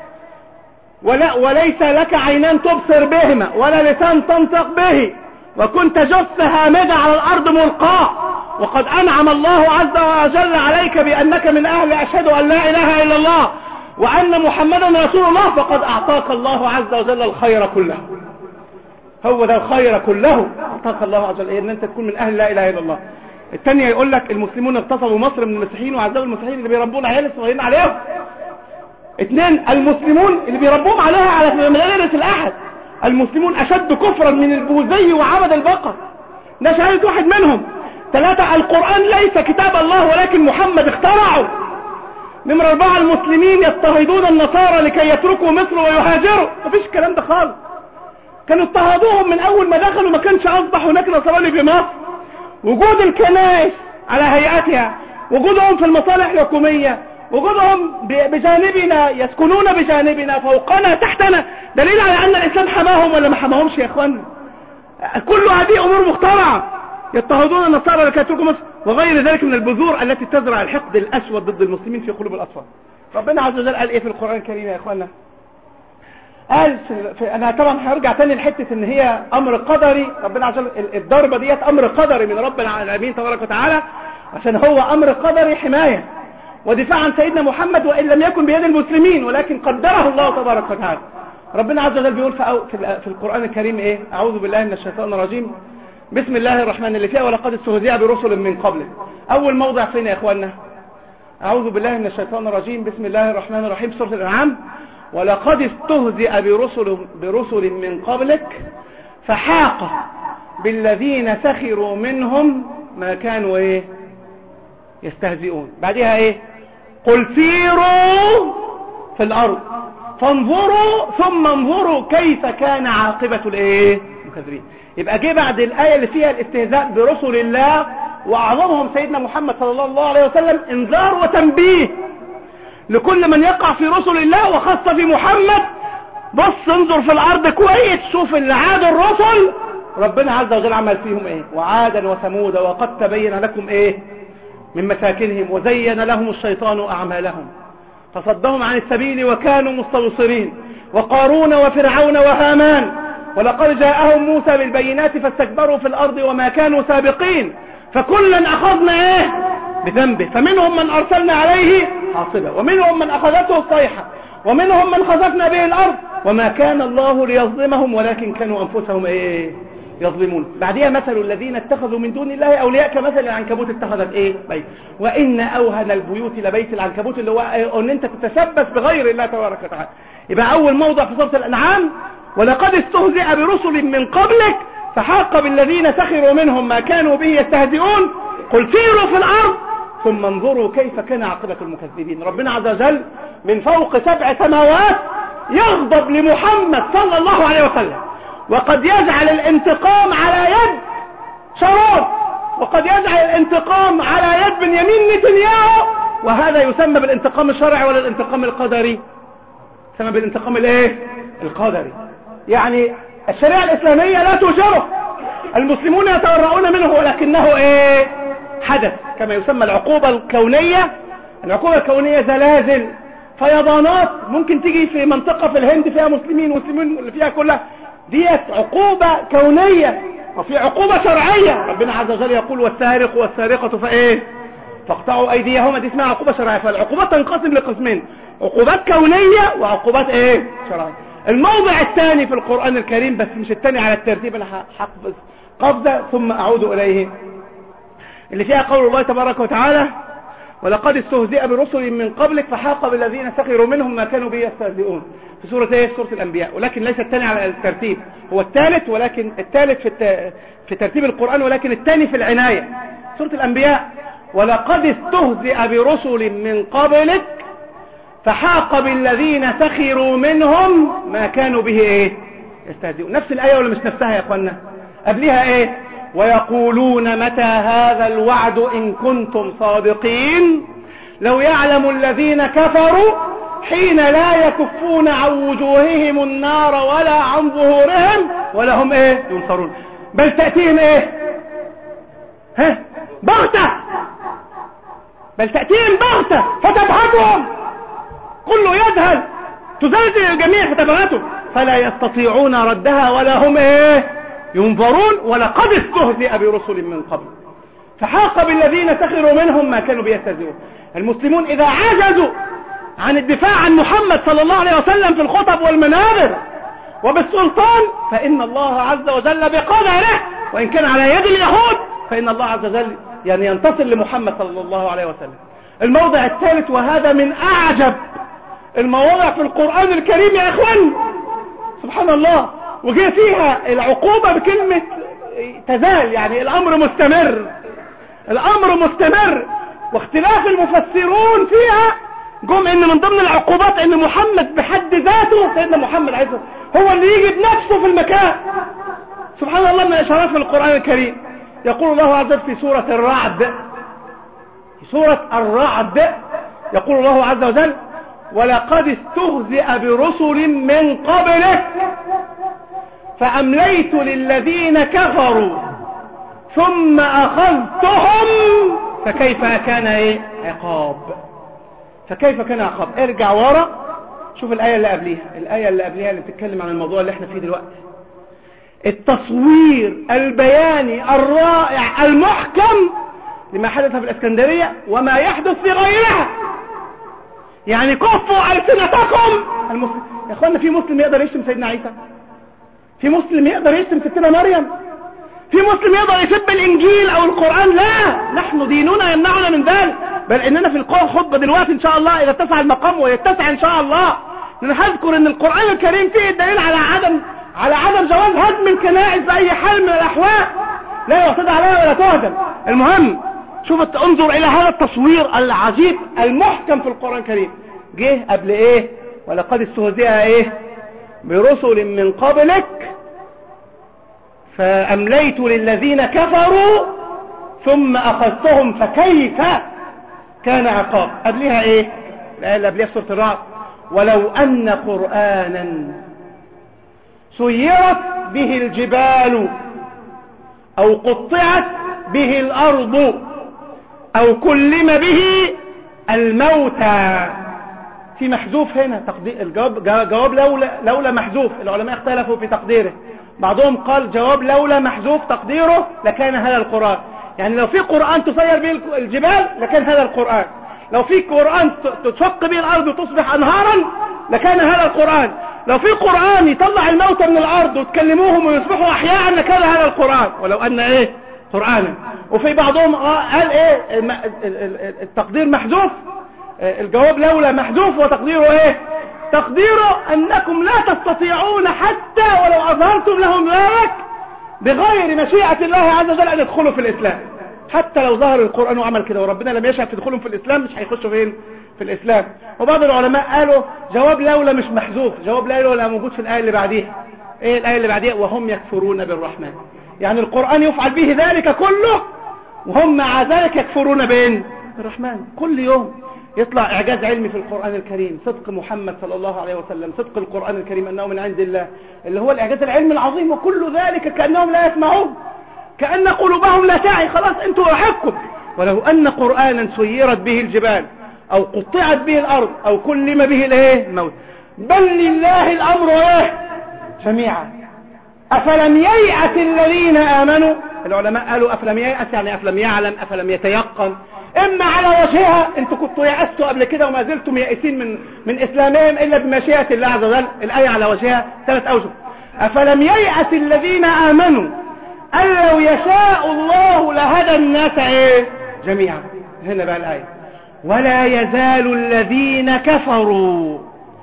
ولا وليس لك عينان تبصر بهما ولا لسان تنطق به وكنت جث هامدة على الأرض ملقاة وقد أنعم الله عز وجل عليك بأنك من أهل أشهد أن لا إله إلا الله وأن محمدا رسول الله فقد أعطاك الله عز وجل الخير كله هو ده الخير كله أعطاك الله عز وجل أن أنت تكون من أهل لا إله إلا الله الثانية يقول لك المسلمون اغتصبوا مصر من المسيحيين وعذبوا المسيحيين اللي بيربون عيال الصغيرين عليهم اثنين المسلمون اللي بيربوهم عليها على مدارس الأحد المسلمون أشد كفرا من البوذي وعبد البقر ده شهادة واحد منهم ثلاثة القرآن ليس كتاب الله ولكن محمد اخترعه نمرة أربعة المسلمين يضطهدون النصارى لكي يتركوا مصر ويهاجروا مفيش الكلام ده خالص كانوا اضطهدوهم من أول ما دخلوا ما كانش أصبح هناك نصراني في مصر وجود الكنائس على هيئتها وجودهم في المصالح الحكومية وجودهم بجانبنا يسكنون بجانبنا فوقنا تحتنا دليل على أن الإسلام حماهم ولا ما حماهمش يا إخوان كل هذه أمور مخترعة يضطهدون النصارى لكي يتركوا مصر وغير ذلك من البذور التي تزرع الحقد الأسود ضد المسلمين في قلوب الأطفال ربنا عز وجل قال إيه في القرآن الكريم يا إخوانا قال في في أنا طبعا هرجع تاني لحتة إن هي أمر قدري ربنا عز وجل الضربة ديت أمر قدري من رب العالمين تبارك وتعالى عشان هو أمر قدري حماية ودفاع عن سيدنا محمد وإن لم يكن بيد المسلمين ولكن قدره الله تبارك وتعالى ربنا عز وجل بيقول في القرآن الكريم إيه أعوذ بالله من الشيطان الرجيم بسم الله الرحمن اللي فيها ولقد استهزئ برسل من قبله اول موضع فين يا اخوانا اعوذ بالله من الشيطان الرجيم بسم الله الرحمن الرحيم سوره الانعام ولقد استهزئ برسل برسل من قبلك فحاق بالذين سخروا منهم ما كانوا ايه يستهزئون بعدها ايه قل سيروا في الارض فانظروا ثم انظروا كيف كان عاقبة الايه المكذبين يبقى جه بعد الآية اللي فيها الاستهزاء برسل الله واعظمهم سيدنا محمد صلى الله عليه وسلم انذار وتنبيه لكل من يقع في رسل الله وخاصة في محمد بص انظر في الارض كويس شوف اللي عاد الرسل ربنا عز وجل عمل فيهم ايه وعادا وثمود وقد تبين لكم ايه من مساكنهم وزين لهم الشيطان اعمالهم فصدهم عن السبيل وكانوا مستبصرين وقارون وفرعون وهامان ولقد جاءهم موسى بالبينات فاستكبروا في الارض وما كانوا سابقين فكلا اخذنا ايه بذنبه فمنهم من ارسلنا عليه حاصبا ومنهم من اخذته الصيحة ومنهم من خسفنا به الارض وما كان الله ليظلمهم ولكن كانوا انفسهم ايه يظلمون بعدها مثل الذين اتخذوا من دون الله اولياء كمثل العنكبوت اتخذت ايه بيت وان اوهن البيوت لبيت العنكبوت اللي هو ان انت تتشبث بغير الله تبارك وتعالى يبقى اول موضع في سوره الانعام ولقد استهزئ برسل من قبلك فحاق بالذين سخروا منهم ما كانوا به يستهزئون قل سيروا في الارض ثم انظروا كيف كان عاقبة المكذبين ربنا عز وجل من فوق سبع سماوات يغضب لمحمد صلى الله عليه وسلم وقد يجعل الانتقام على يد شرون وقد يجعل الانتقام على يد بنيامين نتنياهو وهذا يسمى بالانتقام الشرعي ولا الانتقام القدري يسمى بالانتقام الايه القدري يعني الشريعة الاسلامية لا تجره المسلمون يتورعون منه ولكنه ايه حدث كما يسمى العقوبة الكونية العقوبة الكونية زلازل فيضانات ممكن تيجي في منطقة في الهند فيها مسلمين والمسلمين اللي فيها كلها ديت عقوبة كونية وفي عقوبة شرعية ربنا عز وجل يقول والسارق والسارقة فايه فاقطعوا ايديهما دي اسمها عقوبة شرعية فالعقوبات تنقسم لقسمين عقوبات كونية وعقوبات ايه شرعية الموضع الثاني في القرآن الكريم بس مش الثاني على الترتيب انا هحفظ قفزة ثم اعود اليه اللي فيها قول الله تبارك وتعالى ولقد استهزئ برسل من قبلك فحاق بالذين سخروا منهم ما كانوا به يستهزئون في سورة ايه سورة الانبياء ولكن ليس الثاني على الترتيب هو الثالث ولكن الثالث في الت... في ترتيب القرآن ولكن الثاني في العناية سورة الانبياء ولقد استهزئ برسل من قبلك فحاق بالذين سخروا منهم ما كانوا به ايه يستهزئون نفس الآية ولا مش نفسها يا اخوانا قبلها ايه ويقولون متى هذا الوعد إن كنتم صادقين لو يعلم الذين كفروا حين لا يكفون عن وجوههم النار ولا عن ظهورهم ولا هم ايه ينصرون بل تأتيهم ايه ها بغتة بل تأتيهم بغتة فتبهتهم كله يذهل تزلزل الجميع فتبغته فلا يستطيعون ردها ولا هم ايه ينظرون ولقد استهزئ برسل من قبل فحاق بالذين سخروا منهم ما كانوا بيستهزئون المسلمون إذا عجزوا عن الدفاع عن محمد صلى الله عليه وسلم في الخطب والمنابر وبالسلطان فإن الله عز وجل بقدره وإن كان على يد اليهود فإن الله عز وجل يعني ينتصر لمحمد صلى الله عليه وسلم الموضع الثالث وهذا من أعجب المواضع في القرآن الكريم يا إخوان سبحان الله وجاء فيها العقوبة بكلمة تزال يعني الأمر مستمر الأمر مستمر واختلاف المفسرون فيها جم ان من ضمن العقوبات ان محمد بحد ذاته سيدنا محمد عليه هو اللي يجي بنفسه في المكان سبحان الله من الاشارات في القرآن الكريم يقول الله عز وجل في سورة الرعد في سورة الرعد يقول الله عز وجل ولقد استهزئ برسل من قبلك فأمليت للذين كفروا ثم أخذتهم فكيف كان ايه عقاب فكيف كان عقاب ارجع ورا شوف الآية اللي قبليها الآية اللي قبليها اللي بتتكلم عن الموضوع اللي احنا فيه دلوقتي التصوير البياني الرائع المحكم لما حدث في الاسكندرية وما يحدث في غيرها يعني كفوا ألسنتكم المسلم يا اخوانا في مسلم يقدر يشتم سيدنا عيسى في مسلم يقدر يشتم ستنا مريم في مسلم يقدر يسب الانجيل او القرآن لا نحن ديننا يمنعنا من ذلك بل اننا في القوة خطبة دلوقتي ان شاء الله اذا اتسع المقام ويتسع ان شاء الله نذكر ان القرآن الكريم فيه الدليل على عدم على عدم جواز هدم الكنائس باي حال من الاحوال لا يعتد عليها ولا تهدم المهم شوف انظر الى هذا التصوير العجيب المحكم في القرآن الكريم جه قبل ايه ولقد استهزئ ايه برسل من قبلك فأمليت للذين كفروا ثم أخذتهم فكيف كان عقاب قبلها ايه الآية اللي قبلها سورة الرعد ولو أن قرآنا سيرت به الجبال أو قطعت به الأرض أو كلم به الموتى في محذوف هنا تقدير الجواب جواب لولا لولا محذوف العلماء اختلفوا في تقديره بعضهم قال جواب لولا محذوف تقديره لكان هذا القرآن يعني لو في قرآن تسير به الجبال لكان هذا القرآن لو في قرآن تشق به الأرض وتصبح أنهارا لكان هذا القرآن لو في قرآن يطلع الموتى من الأرض وتكلموهم ويصبحوا أحياء لكان هذا القرآن ولو أن إيه قرآنا وفي بعضهم قال إيه التقدير محذوف الجواب لولا محذوف وتقديره إيه تقديره أنكم لا تستطيعون حتى ولو أظهرتم لهم ذلك بغير مشيئة الله عز وجل أن يدخلوا في الإسلام حتى لو ظهر القرآن وعمل كده وربنا لم يشاء تدخلهم في الإسلام مش هيخشوا فين في الإسلام وبعض العلماء قالوا جواب لولا مش محذوف جواب لولا موجود في الآية اللي بعديها ايه الآية اللي بعديها وهم يكفرون بالرحمن يعني القرآن يفعل به ذلك كله وهم مع ذلك يكفرون بين الرحمن كل يوم يطلع إعجاز علمي في القرآن الكريم صدق محمد صلى الله عليه وسلم صدق القرآن الكريم أنه من عند الله اللي هو الإعجاز العلمي العظيم وكل ذلك كأنهم لا يسمعون كأن قلوبهم لا تعي خلاص انتوا وحدكم ولو أن قرآنا سيرت به الجبال أو قطعت به الأرض أو كلم به الايه الموت بل لله الأمر ايه جميعا أفلم ييأس الذين آمنوا العلماء قالوا أفلم ييأس يعني أفلم يعلم أفلم يتيقن إما على وجهها أنتوا كنتوا يأستوا قبل كده وما زلتم يائسين من, من إسلامهم إلا بمشيئة الله عز وجل الآية على وجهها ثلاث أوجه أفلم ييأس الذين آمنوا أن لو يشاء الله لهدى الناس إيه جميعا هنا بقى الآية ولا يزال الذين كفروا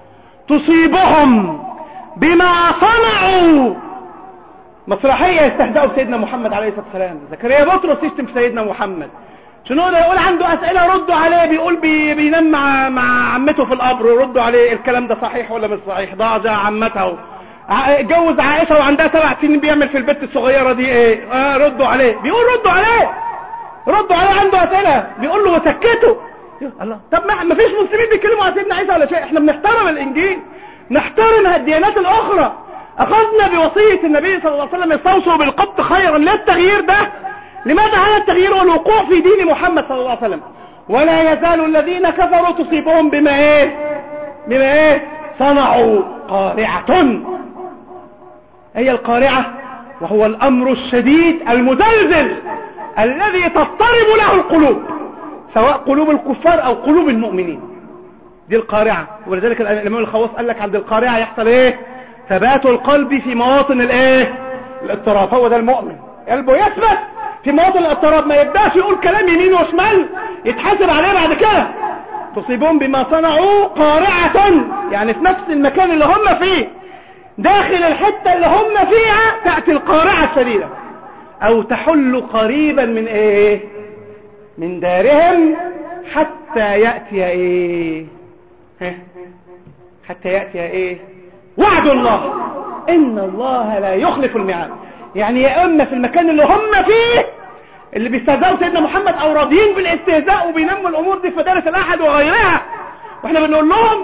تصيبهم بما صنعوا مسرحية يستهزئوا بسيدنا محمد عليه الصلاة والسلام زكريا بطرس يشتم في سيدنا محمد شنو ده يقول عنده أسئلة ردوا عليه بيقول بي بينام مع, مع عمته في القبر ردوا عليه الكلام ده صحيح ولا مش صحيح ضاع عمته اتجوز عائشة وعندها سبع سنين بيعمل في البت الصغيرة دي ايه اه ردوا عليه بيقول ردوا عليه ردوا عليه عنده اسئلة بيقول له وسكتوا الله طب ما فيش مسلمين بيتكلموا عن سيدنا عيسى ولا شيء احنا بنحترم الانجيل نحترم الديانات الاخرى اخذنا بوصية النبي صلى الله عليه وسلم يستوصوا بالقبط خيرا لا التغيير ده لماذا هذا التغيير والوقوع في دين محمد صلى الله عليه وسلم ولا يزال الذين كفروا تصيبهم بما ايه بما ايه صنعوا قارعة هي القارعة وهو الأمر الشديد المزلزل الذي تضطرب له القلوب سواء قلوب الكفار أو قلوب المؤمنين دي القارعة ولذلك الإمام الخواص قال لك عند القارعة يحصل إيه ثبات القلب في مواطن الإيه الاضطراب هو ده المؤمن قلبه يثبت في مواطن الاضطراب ما يبدأش يقول كلام يمين وشمال يتحاسب عليه بعد كده تصيبهم بما صنعوا قارعة يعني في نفس المكان اللي هم فيه داخل الحتة اللي هم فيها تأتي القارعة الشديدة او تحل قريبا من ايه من دارهم حتى يأتي ايه ها حتى يأتي ايه وعد الله ان الله لا يخلف الميعاد يعني يا اما في المكان اللي هم فيه اللي بيستهزئوا سيدنا محمد او راضيين بالاستهزاء وبينموا الامور دي في مدارس الاحد وغيرها واحنا بنقول لهم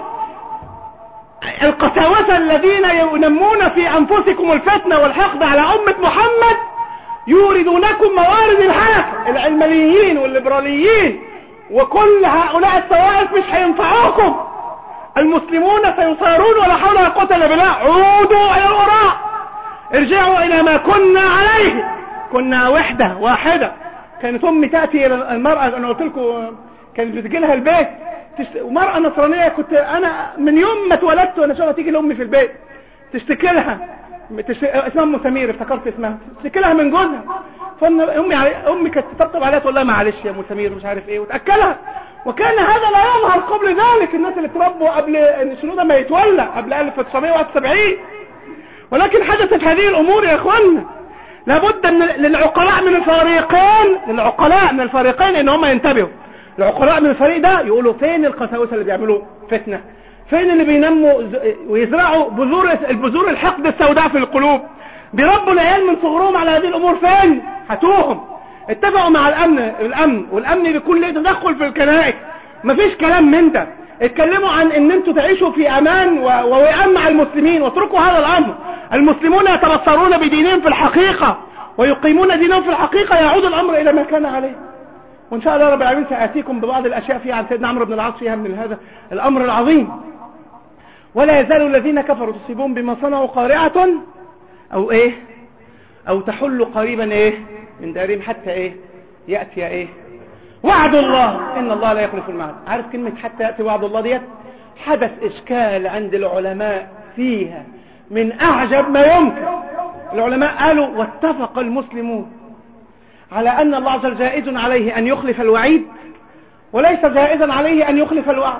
القساوسة الذين ينمون في انفسكم الفتنة والحقد على امة محمد يوردونكم موارد الهلك العلمانيين والليبراليين وكل هؤلاء الطوائف مش هينفعوكم المسلمون سيصارون ولا حول ولا قوه الا بالله عودوا الى الوراء ارجعوا الى ما كنا عليه كنا وحده واحده كانت امي تاتي الى المراه انا قلت لكم كانت بتجي لها البيت مرأة نصرانية كنت انا من يوم ما اتولدت وانا شوفها تيجي لامي في البيت تشتكي لها تشت... اسمها ام سمير افتكرت اسمها تشتكي لها من جوزها فانا امي علي... امي كانت تطبطب عليها تقول لها معلش يا ام سمير مش عارف ايه وتاكلها وكان هذا لا يظهر قبل ذلك الناس اللي تربوا قبل ان شنودة ما يتولى قبل 1971 ولكن حدثت هذه الامور يا اخوانا لابد ان للعقلاء من الفريقين للعقلاء من الفريقين ان هم ينتبهوا العقلاء من الفريق ده يقولوا فين القساوسه اللي بيعملوا فتنه فين اللي بينموا ويزرعوا بذور البذور الحقد السوداء في القلوب بيربوا العيال من صغرهم على هذه الامور فين هاتوهم اتفقوا مع الامن الامن والامن بيكون له تدخل في الكنائس مفيش كلام من ده اتكلموا عن ان انتوا تعيشوا في امان ووئام مع المسلمين واتركوا هذا الامر المسلمون يتبصرون بدينهم في الحقيقة ويقيمون دينهم في الحقيقة يعود الامر الى ما كان عليه وان شاء الله رب العالمين ساتيكم ببعض الاشياء فيها عن سيدنا عمرو بن العاص فيها من هذا الامر العظيم ولا يزال الذين كفروا تصيبون بما صنعوا قارعة او ايه او تحل قريبا ايه من دارهم حتى ايه يأتي ايه وعد الله ان الله لا يخلف المعد عارف كلمة حتى يأتي وعد الله ديت حدث اشكال عند العلماء فيها من اعجب ما يمكن العلماء قالوا واتفق المسلمون على ان الله عز وجل جائز عليه ان يخلف الوعيد وليس جائزا عليه ان يخلف الوعد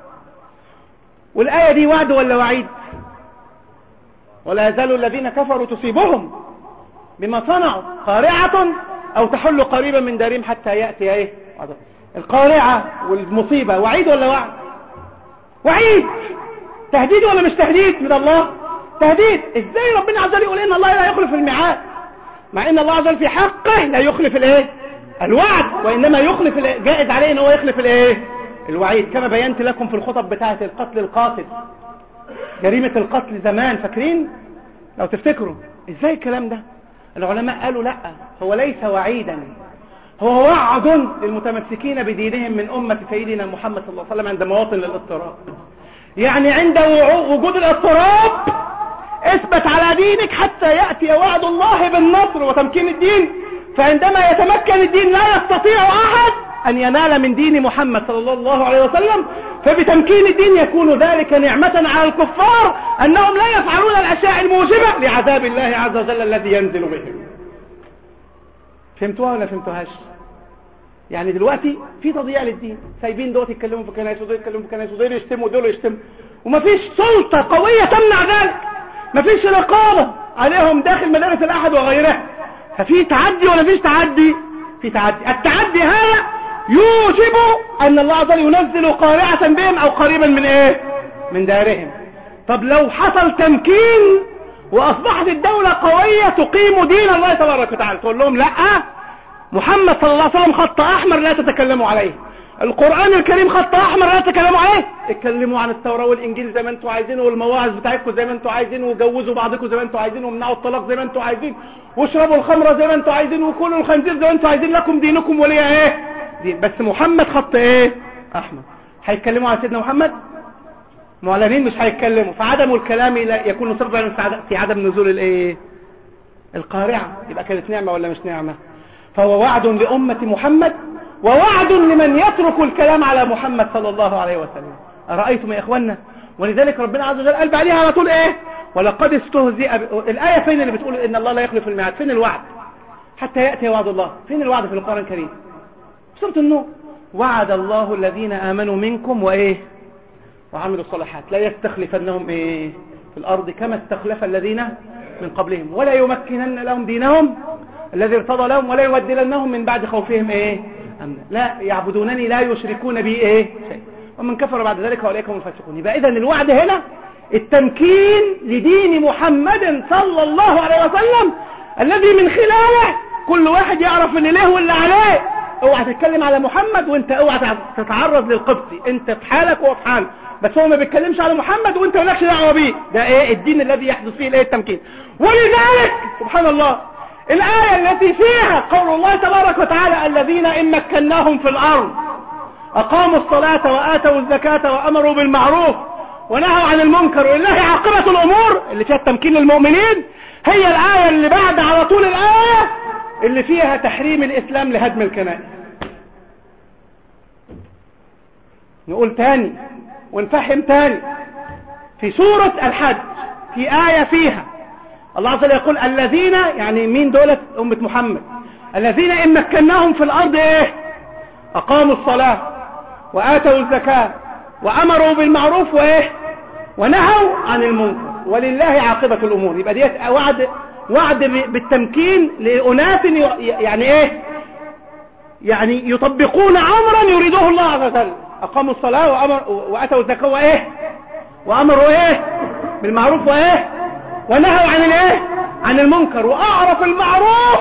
والآية دي وعد ولا وعيد ولا يزال الذين كفروا تصيبهم بما صنعوا قارعة او تحل قريبا من دارهم حتى يأتي ايه القارعة والمصيبة وعيد ولا وعد وعيد تهديد ولا مش تهديد من الله تهديد ازاي ربنا عز وجل يقول ان الله لا يخلف الميعاد مع ان الله عز وجل في حقه لا يخلف الايه الوعد وانما يخلف جائز عليه ان هو يخلف الايه الوعيد كما بينت لكم في الخطب بتاعه القتل القاتل جريمة القتل زمان فاكرين لو تفتكروا ازاي الكلام ده العلماء قالوا لا هو ليس وعيدا هو وعد للمتمسكين بدينهم من أمة سيدنا محمد صلى الله عليه وسلم عند مواطن الاضطراب يعني عند وجود الاضطراب اثبت على دينك حتى يأتي وعد الله بالنصر وتمكين الدين فعندما يتمكن الدين لا يستطيع أحد أن ينال من دين محمد صلى الله عليه وسلم فبتمكين الدين يكون ذلك نعمة على الكفار أنهم لا يفعلون الأشياء الموجبة لعذاب الله عز وجل الذي ينزل بهم فهمتوها ولا فهمتوهاش يعني دلوقتي في تضييع للدين سايبين دوت يتكلموا في كنائس ودول يتكلموا في كنائس ودول يشتموا ودول يشتموا ومفيش سلطة قوية تمنع ذلك مفيش رقابة عليهم داخل مدارس الأحد وغيرها ففي تعدي ولا فيش تعدي في تعدي التعدي هذا يوجب أن الله عز وجل ينزل قارعة بهم أو قريبا من إيه من دارهم طب لو حصل تمكين وأصبحت الدولة قوية تقيم دين الله تبارك وتعالى تقول لهم لا محمد صلى الله عليه وسلم خط أحمر لا تتكلموا عليه القرآن الكريم خط أحمر لا تتكلموا عليه اتكلموا عن التوراة والإنجيل زي ما انتوا عايزين والمواعظ بتاعتكم زي ما انتوا عايزين وجوزوا بعضكم زي ما انتوا عايزين ومنعوا الطلاق زي ما انتوا عايزين واشربوا الخمرة زي ما انتوا عايزين وكلوا الخنزير زي ما انتوا عايزين لكم دينكم ولي ايه دين بس محمد خط ايه احمر هيتكلموا على سيدنا محمد معلنين مش هيتكلموا فعدم الكلام لا يكون سببا في عدم نزول الايه القارعة يبقى كانت نعمة ولا مش نعمة فهو وعد لأمة محمد ووعد لمن يترك الكلام على محمد صلى الله عليه وسلم أرأيتم يا إخوانا ولذلك ربنا عز وجل قال بعدها على طول إيه ولقد استهزئ ب... الآية فين اللي بتقول إن الله لا يخلف الميعاد فين الوعد حتى يأتي وعد الله فين الوعد في القرآن الكريم سورة النور وعد الله الذين آمنوا منكم وإيه وعملوا الصالحات لا يستخلفنهم إيه في الأرض كما استخلف الذين من قبلهم ولا يمكنن لهم دينهم الذي ارتضى لهم ولا يبدلنهم من بعد خوفهم إيه أمنا لا يعبدونني لا يشركون بي إيه شيء ومن كفر بعد ذلك وأولئك هم الفاسقون يبقى إذن الوعد هنا التمكين لدين محمد صلى الله عليه وسلم الذي من خلاله كل واحد يعرف اللي له واللي عليه اوعى تتكلم على محمد وانت اوعى تتعرض للقبطي انت في حالك وهو في حاله بس هو ما بيتكلمش على محمد وانت مالكش دعوه بيه ده ايه الدين الذي يحدث فيه الايه التمكين ولذلك سبحان الله الآية التي فيها قول الله تبارك وتعالى الذين إن مكناهم في الأرض أقاموا الصلاة وآتوا الزكاة وأمروا بالمعروف ونهوا عن المنكر ولله عاقبة الأمور اللي فيها التمكين للمؤمنين هي الآية اللي بعد على طول الآية اللي فيها تحريم الإسلام لهدم الكنائس نقول تاني ونفهم تاني في سورة الحج في آية فيها الله عز وجل يقول الذين يعني مين دولة أمة محمد الذين إن مكناهم في الأرض إيه أقاموا الصلاة وآتوا الزكاة وأمروا بالمعروف وإيه ونهوا عن المنكر ولله عاقبة الأمور يبقى ديت وعد وعد بالتمكين لأناس يعني إيه يعني يطبقون أمرا يريده الله عز وجل أقاموا الصلاة وأمر وأتوا الزكاة وإيه وامروا ايه بالمعروف وايه ونهوا عن الايه عن المنكر واعرف المعروف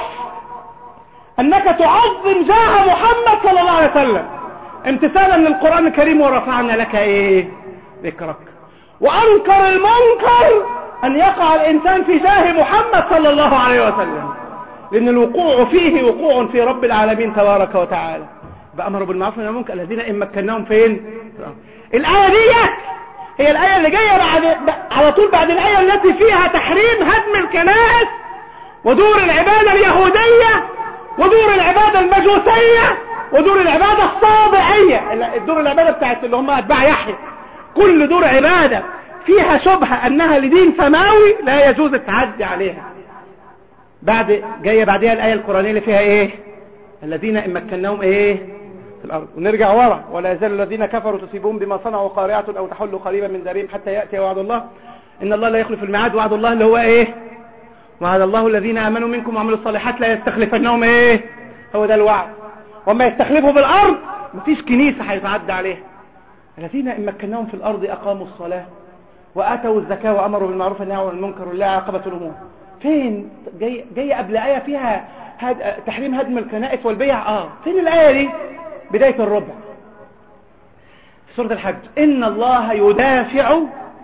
انك تعظم جاه محمد صلى الله عليه وسلم امتثالا للقرآن الكريم ورفعنا لك ايه ذكرك وانكر المنكر ان يقع الانسان في جاه محمد صلى الله عليه وسلم لان الوقوع فيه وقوع في رب العالمين تبارك وتعالى بأمروا بالمعروف والنهي عن المنكر الذين ان مكناهم فين الايه دي هي الايه اللي جايه بعد على طول بعد الايه التي فيها تحريم هدم الكنائس ودور العباده اليهوديه ودور العباده المجوسيه ودور العباده الصابعيه الدور العباده بتاعت اللي هم اتباع يحيى كل دور عباده فيها شبهه انها لدين سماوي لا يجوز التعدي عليها بعد جايه بعدها الايه القرانيه اللي فيها ايه الذين ان مكناهم ايه في الارض ونرجع ورا ولا يزال الذين كفروا تصيبهم بما صنعوا قارعه او تحل قريبا من دارهم حتى ياتي وعد الله ان الله لا يخلف الميعاد وعد الله اللي هو ايه وعد الله الذين امنوا منكم وعملوا الصالحات لا يستخلفنهم ايه هو ده الوعد وما يستخلفوا في الارض مفيش كنيسه هيتعدى عليها الذين ان مكناهم في الارض اقاموا الصلاه واتوا الزكاه وامروا بالمعروف والنهي عن المنكر ولله عاقبه الامور فين جاي جاي قبل ايه فيها هد... تحريم هدم الكنائس والبيع اه فين الايه دي بدايه الربع في سوره الحج ان الله يدافع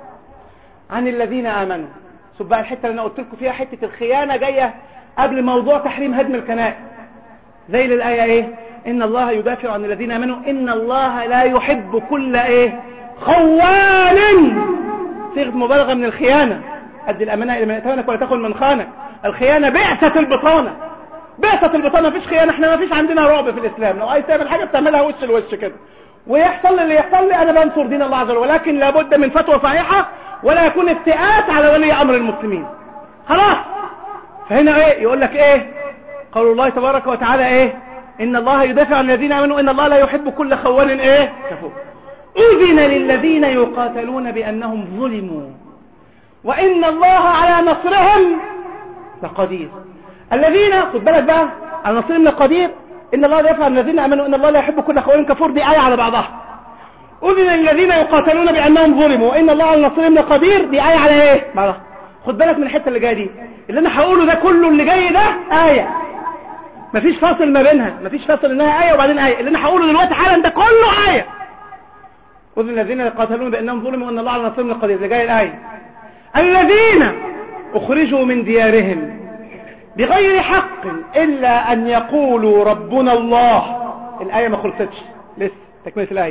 عن الذين امنوا شوف بقى الحته اللي انا قلت لكم فيها حته الخيانه جايه قبل موضوع تحريم هدم الكنائس زي الايه ايه ان الله يدافع عن الذين امنوا ان الله لا يحب كل ايه خوان صيغه مبالغه من الخيانه ادي الامانه الى من ائتمنك ولا تكن من خانك الخيانه بعثه البطانه بعثه البطانه مفيش خيانه احنا مفيش عندنا رعب في الاسلام لو عايز تعمل حاجه بتعملها وش لوش كده ويحصل لي اللي يحصل لي انا بنصر دين الله عز وجل ولكن لابد من فتوى صحيحه ولا يكون افتئات على ولي امر المسلمين خلاص فهنا ايه يقول لك ايه قول الله تبارك وتعالى ايه ان الله يدافع عن الذين امنوا ان الله لا يحب كل خوان ايه كفور اذن للذين يقاتلون بانهم ظلموا وان الله على نصرهم لقدير الذين خد بالك بقى على نصرهم لقدير ان الله يدافع عن الذين امنوا ان الله لا يحب كل خوان كفور دي ايه على بعضها اذن للذين يقاتلون بانهم ظلموا وان الله على نصرهم لقدير دي ايه على ايه بعضها خد بالك من الحته اللي جايه دي اللي انا هقوله ده كله اللي جاي ده ايه مفيش فاصل ما بينها مفيش فاصل انها ايه وبعدين ايه اللي انا هقوله دلوقتي حالا ده كله ايه اذن الذين يقاتلون بانهم ظلموا وان الله على نصرهم لقدير اللي جاي الايه الذين اخرجوا من ديارهم بغير حق الا ان يقولوا ربنا الله الايه ما خلصتش لسه تكمله الايه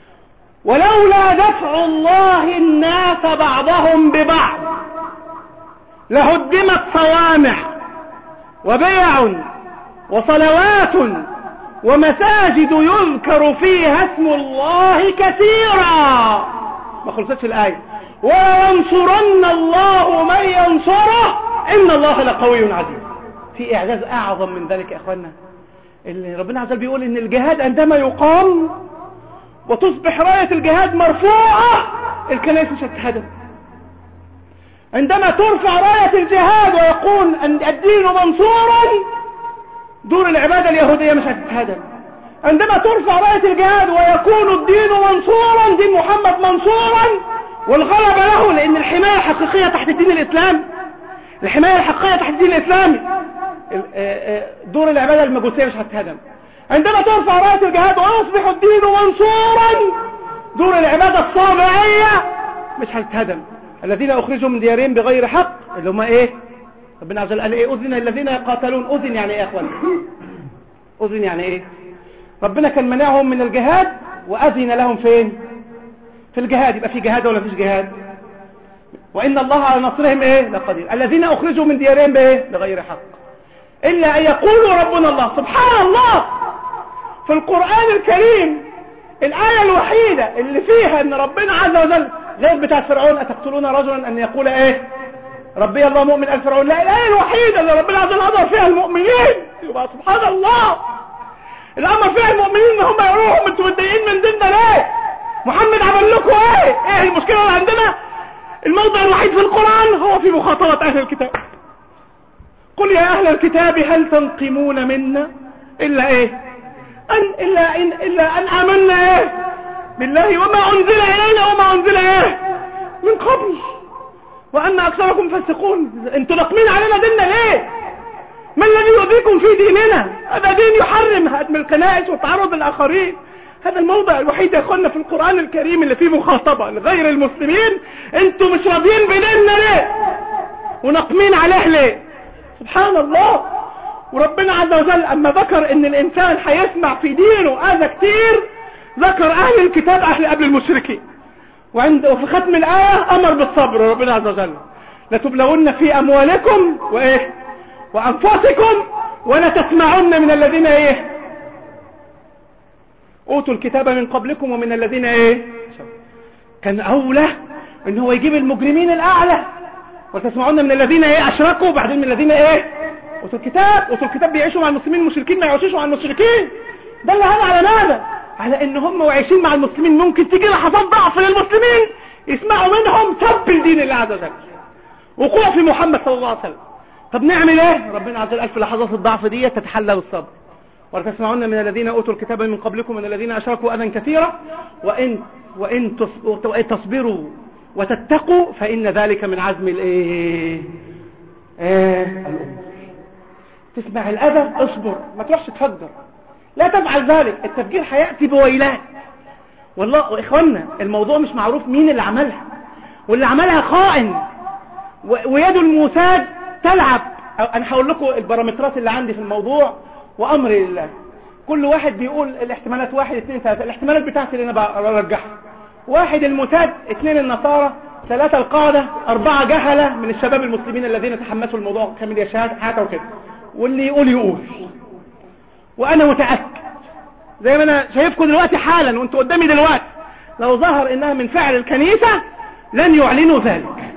ولولا دفع الله الناس بعضهم ببعض لهدمت صوامع وبيع وصلوات ومساجد يذكر فيها اسم الله كثيرا ما خلصتش الآية وينصرن الله من ينصره إن الله لقوي عزيز في إعجاز أعظم من ذلك يا أخوانا اللي ربنا عز وجل بيقول إن الجهاد عندما يقام وتصبح راية الجهاد مرفوعة الكنائس مش هتتهدم عندما ترفع راية الجهاد ويقول أن الدين منصورا دور العبادة اليهودية مش هتتهدم عندما ترفع راية الجهاد ويكون الدين منصورا دين محمد منصورا والغلبة له لأن الحماية الحقيقية تحت الدين الإسلامي الحماية الحقيقية تحت الدين الإسلامي دور العبادة المجوسية مش هتتهدم عندما ترفع راية الجهاد ويصبح الدين منصورا دور العبادة الصابعية مش هتتهدم الذين أخرجوا من ديارهم بغير حق اللي هم إيه ربنا عز وجل قال إيه أذن الذين يقاتلون أذن يعني إيه يا أخوان أذن يعني إيه ربنا كان منعهم من الجهاد وأذن لهم فين في الجهاد يبقى في جهاد ولا فيش جهاد وإن الله على نصرهم إيه لقدير الذين أخرجوا من ديارهم بإيه بغير حق إلا أن يقولوا ربنا الله سبحان الله في القرآن الكريم الآية الوحيدة اللي فيها أن ربنا عز وجل زي بتاع فرعون أتقتلون رجلا أن يقول إيه ربي الله مؤمن ألف فرعون لا الآية الوحيدة اللي ربنا عز وجل أمر فيها المؤمنين يبقى سبحان الله الأمر فيها المؤمنين إن هم يقولوا أنتوا متضايقين من ديننا ليه محمد عمل لكم إيه إيه المشكلة اللي عندنا الموضع الوحيد في القرآن هو في مخاطبة أهل الكتاب قل يا أهل الكتاب هل تنقمون منا إلا إيه أن إلا إن إلا أن آمنا إيه بالله وما أنزل إلينا وما أنزل إيه من قبل وأن أكثركم فاسقون انتوا نقمين علينا ديننا ليه ما الذي يؤذيكم في ديننا هذا دين يحرم هدم الكنائس وتعرض الآخرين هذا الموضع الوحيد يا اخوانا في القرآن الكريم اللي فيه مخاطبة لغير المسلمين انتوا مش راضيين بديننا ليه ونقمين عليه ليه سبحان الله وربنا عز وجل اما ذكر ان الانسان هيسمع في دينه اذى كتير ذكر اهل الكتاب اهل قبل المشركين وعند وفي ختم الايه امر بالصبر ربنا عز وجل لتبلغن في اموالكم وايه وانفسكم ولا تسمعن من الذين ايه اوتوا الكتاب من قبلكم ومن الذين ايه كان اولى ان هو يجيب المجرمين الاعلى وتسمعون من الذين ايه اشركوا وبعدين من الذين ايه اوتوا الكتاب اوتوا الكتاب بيعيشوا مع المسلمين المشركين ما يعيشوا مع المشركين ده اللي هذا على ماذا على ان هم وعايشين مع المسلمين ممكن تيجي لحظات ضعف للمسلمين يسمعوا منهم سب الدين الله عز وجل وقوع في محمد صلى الله عليه وسلم طب نعمل ايه ربنا عز وجل في لحظات الضعف دي تتحلى بالصبر ولتسمعن من الذين اوتوا الكتاب من قبلكم من الذين اشركوا اذى كثيرا وان وان تصبروا وتتقوا فان ذلك من عزم الايه ايه الامور تسمع الاذى اصبر ما تروحش تفجر لا تفعل ذلك التفجير هياتي بويلات والله اخوانا الموضوع مش معروف مين اللي عملها واللي عملها خائن ويد الموساد تلعب انا هقول لكم البارامترات اللي عندي في الموضوع وامر لله كل واحد بيقول الاحتمالات واحد اثنين ثلاثة الاحتمالات بتاعتي اللي انا برجحها واحد الموساد اثنين النصارى ثلاثة القادة اربعة جهلة من الشباب المسلمين الذين تحمسوا الموضوع كامل يشاهد حياته وكده واللي يقول يقول وانا متأكد زي ما انا شايفكم دلوقتي حالا وانتوا قدامي دلوقتي لو ظهر انها من فعل الكنيسة لن يعلنوا ذلك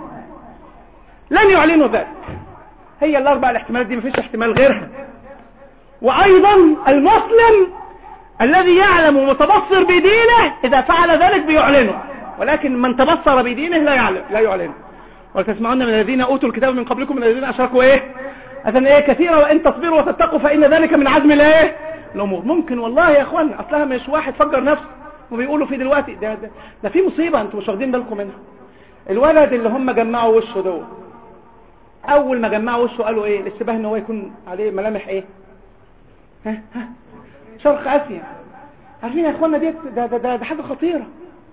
لن يعلنوا ذلك هي الاربع الاحتمالات دي مفيش احتمال غيرها وايضا المسلم الذي يعلم متبصر بدينه اذا فعل ذلك بيعلنه ولكن من تبصر بدينه لا يعلم لا يعلنه ولتسمعون من الذين اوتوا الكتاب من قبلكم من الذين اشركوا ايه اذن ايه كثيرا وان تصبروا وتتقوا فان ذلك من عزم الايه الامور ممكن والله يا اخوان اصلها مش واحد فجر نفسه وبيقولوا في دلوقتي ده, ده, ده في مصيبه انتوا مش واخدين بالكم منها الولد اللي هم جمعوا وشه دول اول ما جمعوا وشه قالوا ايه الاشتباه ان هو يكون عليه ملامح ايه ها ها شرق اسيا عارفين يا اخوانا دي ده, ده, ده, ده حاجه خطيره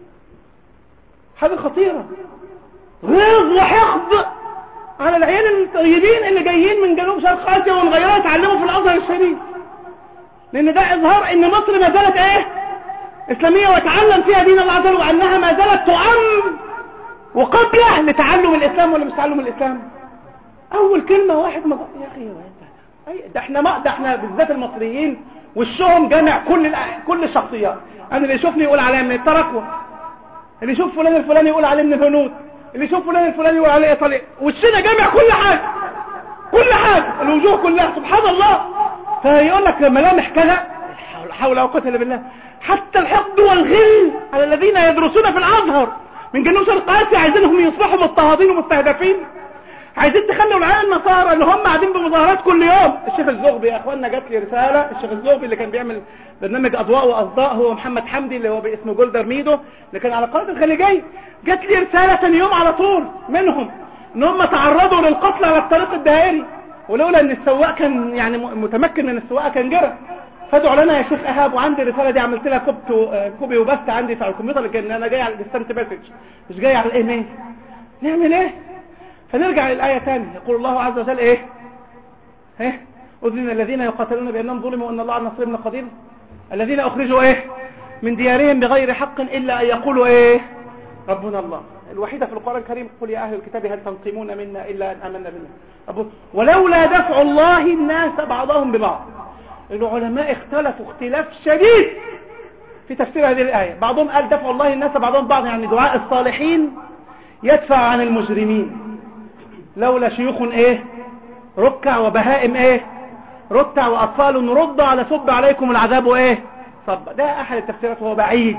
حاجه خطيره غيظ وحقد على العيال الطيبين اللي جايين من جنوب شرق اسيا ومن غيرها يتعلموا في الازهر الشريف لان ده اظهار ان مصر ما زالت ايه اسلاميه وتعلم فيها دين الله عز وجل وانها ما زالت تعم وقبله لتعلم الاسلام ولا مش تعلم الاسلام اول كلمة واحد ما يا اخي ده احنا ما ده احنا بالذات المصريين وشهم جامع كل الأ... كل الشخصيات انا اللي يشوفني يقول عليا من التراكوة اللي يشوف فلان الفلاني يقول عليه من الهنود اللي يشوف فلان الفلاني يقول عليه ايطالي وشنا جامع كل حاجة كل حاجة الوجوه كلها سبحان الله فيقول لك ملامح كذا حول ولا قوه الا بالله حتى الحقد والغل على الذين يدرسون في الازهر من جنوب شرق اسيا عايزينهم يصبحوا مضطهدين ومستهدفين عايزين تخلوا العيال النصارى اللي هم قاعدين بمظاهرات كل يوم الشيخ الزغبي يا اخوانا جات لي رساله الشيخ الزغبي اللي كان بيعمل برنامج اضواء واصداء هو محمد حمدي اللي هو باسمه جولدر ميدو اللي كان على قناه الخليجيه جات لي رساله ثاني يوم على طول منهم ان هم تعرضوا للقتل على الطريق الدائري ولولا ان السواق كان يعني متمكن من السواقه كان جرى فادعوا لنا يا شيخ ايهاب وعندي الرساله دي عملت لها كوبي كوبي وبث عندي في الكمبيوتر لكن انا جاي على الديستنت مسج مش جاي على الايميل نعمل ايه فنرجع للآية تاني يقول الله عز وجل ايه ايه أذن الذين يقاتلون بأنهم ظلموا أن الله على نصرهم قدير الذين أخرجوا ايه من ديارهم بغير حق إلا أن يقولوا ايه ربنا الله الوحيدة في القرآن الكريم قل يا أهل الكتاب هل تنقمون منا إلا أن آمنا بالله رب ولولا دفع الله الناس بعضهم ببعض العلماء اختلفوا اختلاف شديد في تفسير هذه الآية بعضهم قال دفع الله الناس بعضهم بعض يعني دعاء الصالحين يدفع عن المجرمين لولا شيوخ ايه ركع وبهائم ايه رتع واطفال رد على سب عليكم العذاب ايه صب ده احد التفسيرات وهو بعيد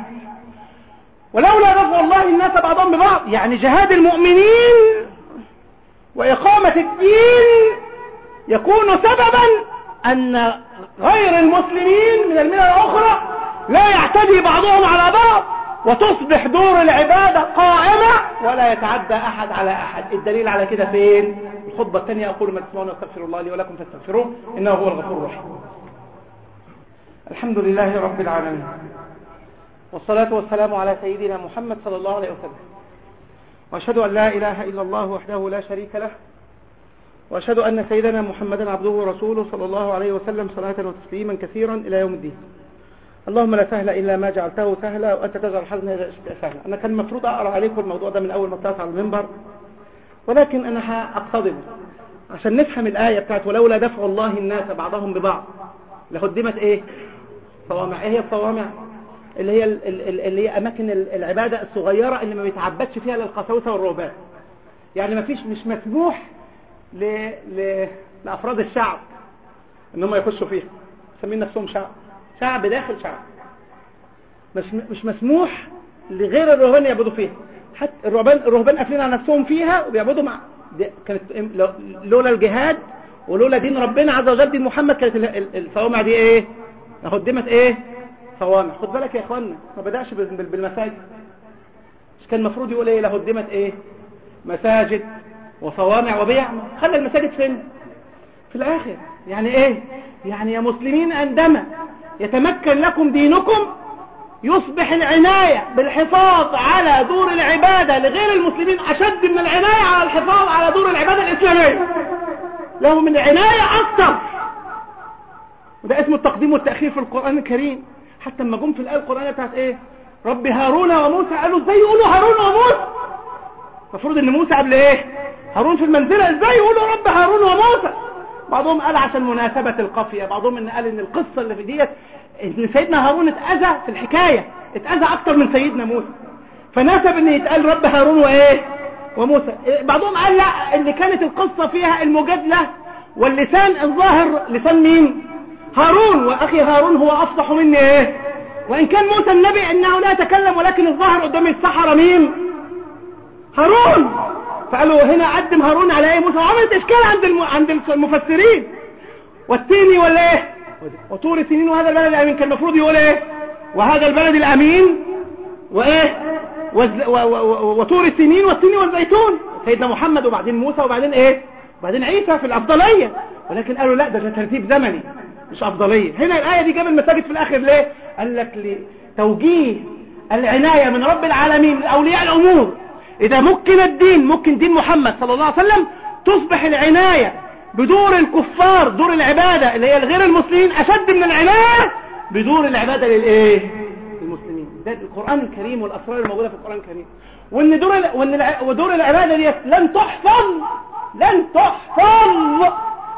ولولا دفع الله الناس بعضهم ببعض يعني جهاد المؤمنين واقامة الدين يكون سببا ان غير المسلمين من الملل الاخرى لا يعتدي بعضهم على بعض وتصبح دور العبادة قائمة ولا يتعدى أحد على أحد الدليل على كده فين الخطبة الثانية أقول ما تسمعون واستغفر الله لي ولكم فاستغفروه إنه هو الغفور الرحيم الحمد لله رب العالمين والصلاة والسلام على سيدنا محمد صلى الله عليه وسلم وأشهد أن لا إله إلا الله وحده لا شريك له وأشهد أن سيدنا محمدا عبده ورسوله صلى الله عليه وسلم صلاة وتسليما كثيرا إلى يوم الدين اللهم لا سهل إلا ما جعلته سهلا وأنت تجعل الحزن إذا شئت سهلا أنا كان المفروض أقرأ عليكم الموضوع ده من أول ما طلعت على المنبر ولكن أنا هأقتضب عشان نفهم الآية بتاعت ولولا دفع الله الناس بعضهم ببعض لهدمت إيه صوامع إيه هي الصوامع اللي هي اللي هي أماكن العبادة الصغيرة اللي ما بيتعبدش فيها للقساوسة والرهبان يعني ما فيش مش مسموح ل... ل... لأفراد الشعب ان هم يخشوا فيها مسمين نفسهم شعب شعب داخل شعب مش مش مسموح لغير الرهبان يعبدوا فيها حتى الرهبان الرهبان قافلين على نفسهم فيها وبيعبدوا مع كانت لولا الجهاد ولولا دين ربنا عز وجل دين محمد كانت الصوامع دي ايه هدمت ايه صوامع خد بالك يا اخوانا ما بدأش بالمساجد مش كان المفروض يقول ايه لهدمت ايه مساجد وصوامع وبيع خلى المساجد فين في الاخر يعني ايه يعني يا مسلمين عندما يتمكن لكم دينكم يصبح العناية بالحفاظ على دور العبادة لغير المسلمين أشد من العناية على الحفاظ على دور العبادة الإسلامية له من العناية أكثر وده اسمه التقديم والتأخير في القرآن الكريم حتى لما جم في الآية القرآنية بتاعت ايه رب هارون وموسى قالوا ازاي يقولوا هارون وموسى المفروض ان موسى قبل ايه هارون في المنزلة ازاي يقولوا رب هارون وموسى بعضهم قال عشان مناسبة القافية بعضهم ان قال ان القصة اللي في ديت ان سيدنا هارون اتأذى في الحكاية اتأذى اكتر من سيدنا موسى فناسب ان يتقال رب هارون وايه وموسى بعضهم قال لا اللي كانت القصة فيها المجادلة واللسان الظاهر لسان مين هارون واخي هارون هو افصح مني ايه وان كان موسى النبي انه لا يتكلم ولكن الظاهر قدام السحرة مين هارون فقالوا هنا قدم هارون على ايه موسى وعملت اشكال عند الم... عند المفسرين والتيني ولا ايه وطور سنين وهذا البلد الامين كان المفروض يقول ايه وهذا البلد الامين وايه وزل... و... و... وطور السنين والتين والزيتون سيدنا محمد وبعدين موسى وبعدين ايه وبعدين عيسى في الافضليه ولكن قالوا لا ده ترتيب زمني مش افضليه هنا الايه دي جاب المساجد في الاخر ليه قال لك لتوجيه العنايه من رب العالمين لاولياء الامور إذا ممكن الدين ممكن دين محمد صلى الله عليه وسلم تصبح العناية بدور الكفار دور العبادة اللي هي الغير المسلمين أشد من العناية بدور العبادة للإيه المسلمين ده القرآن الكريم والأسرار الموجودة في القرآن الكريم وإن دور وإن الع... ودور العبادة دي لن تحفظ لن تحفظ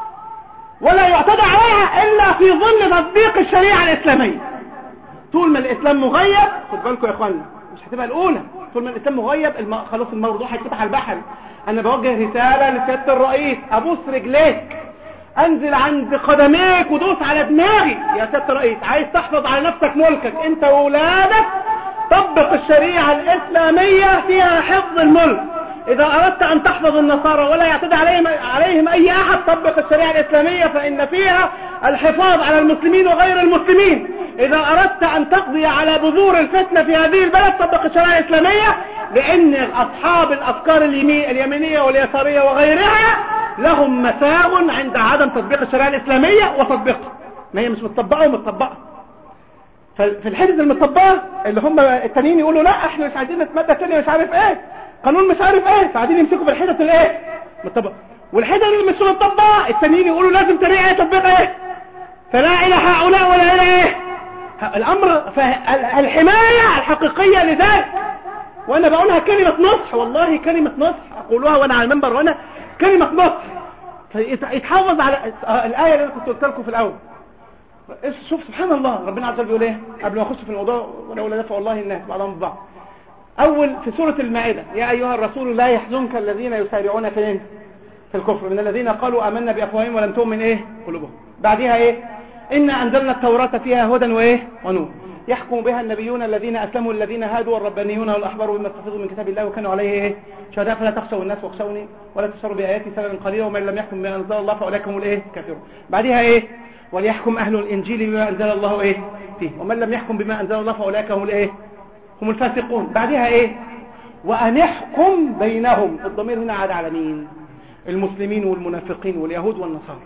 ولا يعتدى عليها إلا في ظل تطبيق الشريعة الإسلامية طول ما الإسلام مغيب خد بالكم يا إخوانا مش هتبقى الأولى طول ما الإسلام مغيب الم... خلاص الموضوع هيتفتح على البحر أنا بوجه رسالة لسيادة الرئيس أبوس رجليك أنزل عند قدميك ودوس على دماغي يا سيادة الرئيس عايز تحفظ على نفسك ملكك أنت وولادك طبق الشريعة الإسلامية فيها حفظ الملك إذا أردت أن تحفظ النصارى ولا يعتدي عليهم, عليهم أي أحد طبق الشريعة الإسلامية فإن فيها الحفاظ على المسلمين وغير المسلمين إذا أردت أن تقضي على بذور الفتنة في هذه البلد طبق الشريعة الإسلامية لأن أصحاب الأفكار اليمينية واليسارية وغيرها لهم مساو عند عدم تطبيق الشريعة الإسلامية وتطبيقها ما هي مش متطبقة ومتطبقة ففي الحدث المطبقة اللي هم التانيين يقولوا لا احنا مش عايزين نتمدى تاني مش عارف ايه قانون مش عارف ايه فقاعدين يمسكوا في الحدث الايه مطبقة والحدث اللي مش مطبقة التانيين يقولوا لازم تريع ايه تطبيق ايه فلا الى هؤلاء ولا الى ايه الامر الحماية الحقيقية لذلك وانا بقولها كلمة نصح والله كلمة نصح اقولها وانا على المنبر وانا كلمة نصح يتحافظ على الاية اللي انا كنت قلت لكم في الاول شوف سبحان الله ربنا عز وجل بيقول ايه قبل ما اخش في الموضوع ولولا دفع الله الناس بعضهم ببعض اول في سورة المائدة يا ايها الرسول لا يحزنك الذين يسارعون في ايه في الكفر من الذين قالوا امنا بافواههم ولم تؤمن ايه قلوبهم بعدها ايه إنا أنزلنا التوراة فيها هدى وإيه ونور يحكم بها النبيون الذين أسلموا الذين هادوا والربانيون والأحبار بما استحفظوا من كتاب الله وكانوا عليه إيه شهداء فلا تخشوا الناس واخشوني ولا تشتروا بآياتي ثمنا قليلا ومن لم يحكم بما أنزل الله فأولئك هم الإيه كافرون بعدها إيه وليحكم أهل الإنجيل بما أنزل الله إيه فيه ومن لم يحكم بما أنزل الله فأولئك هم الإيه هم الفاسقون بعدها ايه وان احكم بينهم الضمير هنا عاد على مين المسلمين والمنافقين واليهود والنصارى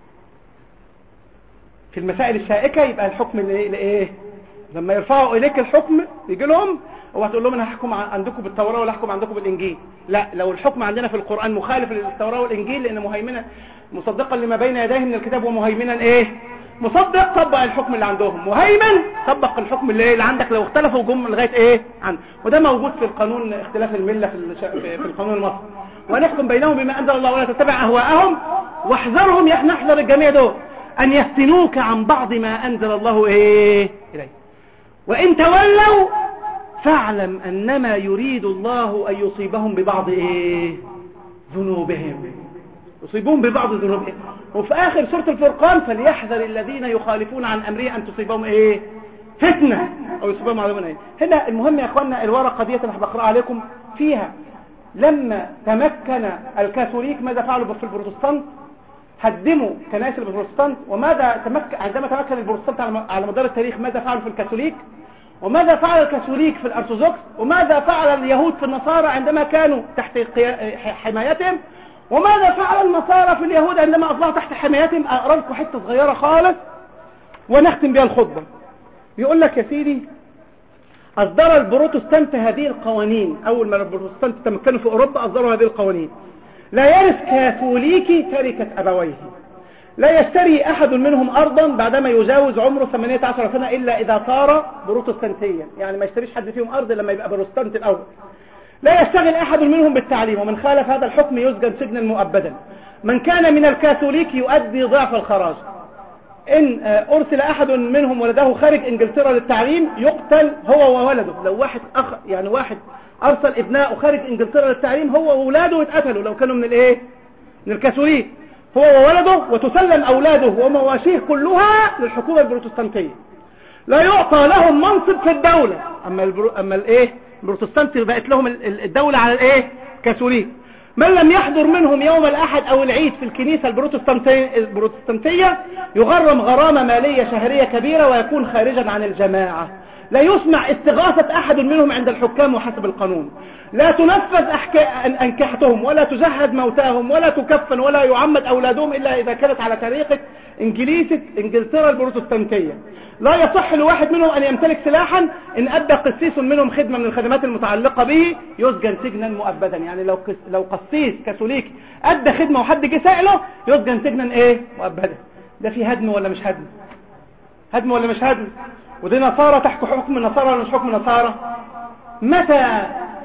في المسائل الشائكة يبقى الحكم لايه لما يرفعوا اليك الحكم يجي لهم هو تقول لهم انا هحكم عندكم بالتوراة ولا هحكم عندكم بالانجيل لا لو الحكم عندنا في القرآن مخالف للتوراة والانجيل لان مهيمنا مصدقا لما بين يديه من الكتاب ومهيمنا ايه مصدق طبق الحكم اللي عندهم مهيمن طبق الحكم اللي, اللي عندك لو اختلفوا جم لغايه ايه عن وده موجود في القانون اختلاف المله في في القانون المصري ونحكم بينهم بما انزل الله ولا تتبع اهواءهم واحذرهم احنا نحذر الجميع دول ان يفتنوك عن بعض ما انزل الله ايه اليه وان تولوا فاعلم انما يريد الله ان يصيبهم ببعض ايه ذنوبهم يصيبون ببعض ذنوبهم وفي آخر سورة الفرقان فليحذر الذين يخالفون عن أمره أن تصيبهم إيه فتنة أو يصيبهم عذاب إيه هنا المهم يا أخوانا الورقة دي أنا بقرأ عليكم فيها لما تمكن الكاثوليك ماذا فعلوا في البروتستانت هدموا كنائس البروتستانت وماذا تمكن عندما تمكن البروتستانت على مدار التاريخ ماذا فعلوا في الكاثوليك وماذا فعل الكاثوليك في الأرثوذكس وماذا فعل اليهود في النصارى عندما كانوا تحت حمايتهم وماذا فعل النصارى في اليهود عندما أصبحوا تحت حمايتهم أقرأ لكم حتة صغيرة خالص ونختم بها الخطبة يقول لك يا سيدي أصدر البروتستانت هذه القوانين أول ما البروتستانت تمكنوا في أوروبا أصدروا هذه القوانين لا يرث كاثوليكي تركة أبويه لا يشتري أحد منهم أرضا بعدما يجاوز عمره 18 سنة إلا إذا صار بروتستانتيا يعني ما يشتريش حد فيهم أرض لما يبقى بروتستانت الأول لا يشتغل أحد منهم بالتعليم ومن خالف هذا الحكم يسجن سجنا مؤبدا من كان من الكاثوليك يؤدي ضعف الخراج إن أرسل أحد منهم ولده خارج إنجلترا للتعليم يقتل هو وولده لو واحد أخ يعني واحد أرسل ابنائه خارج إنجلترا للتعليم هو وولاده اتقتلوا لو كانوا من الإيه من الكاثوليك هو وولده وتسلم أولاده ومواشيه كلها للحكومة البروتستانتية لا يعطى لهم منصب في الدولة أما, البرو... أما الإيه البروتستانت بقت لهم الدولة على الايه كاثوليك من لم يحضر منهم يوم الأحد أو العيد في الكنيسة البروتستانتية يغرم غرامة مالية شهرية كبيرة ويكون خارجا عن الجماعة لا يسمع استغاثة أحد منهم عند الحكام وحسب القانون لا تنفذ أنكحتهم ولا تجهز موتاهم ولا تكفن ولا يعمد أولادهم إلا إذا كانت على طريقة إنجليزة إنجلترا البروتستانتية لا يصح لواحد منهم أن يمتلك سلاحا إن أدى قسيس منهم خدمة من الخدمات المتعلقة به يسجن سجنا مؤبدا يعني لو لو قسيس كاثوليك أدى خدمة وحد جه سائله يسجن سجنا إيه مؤبدا ده في هدم ولا مش هدم هدم ولا مش هدم ودي نصارى تحت حكم النصارى ولا مش حكم النصارى متى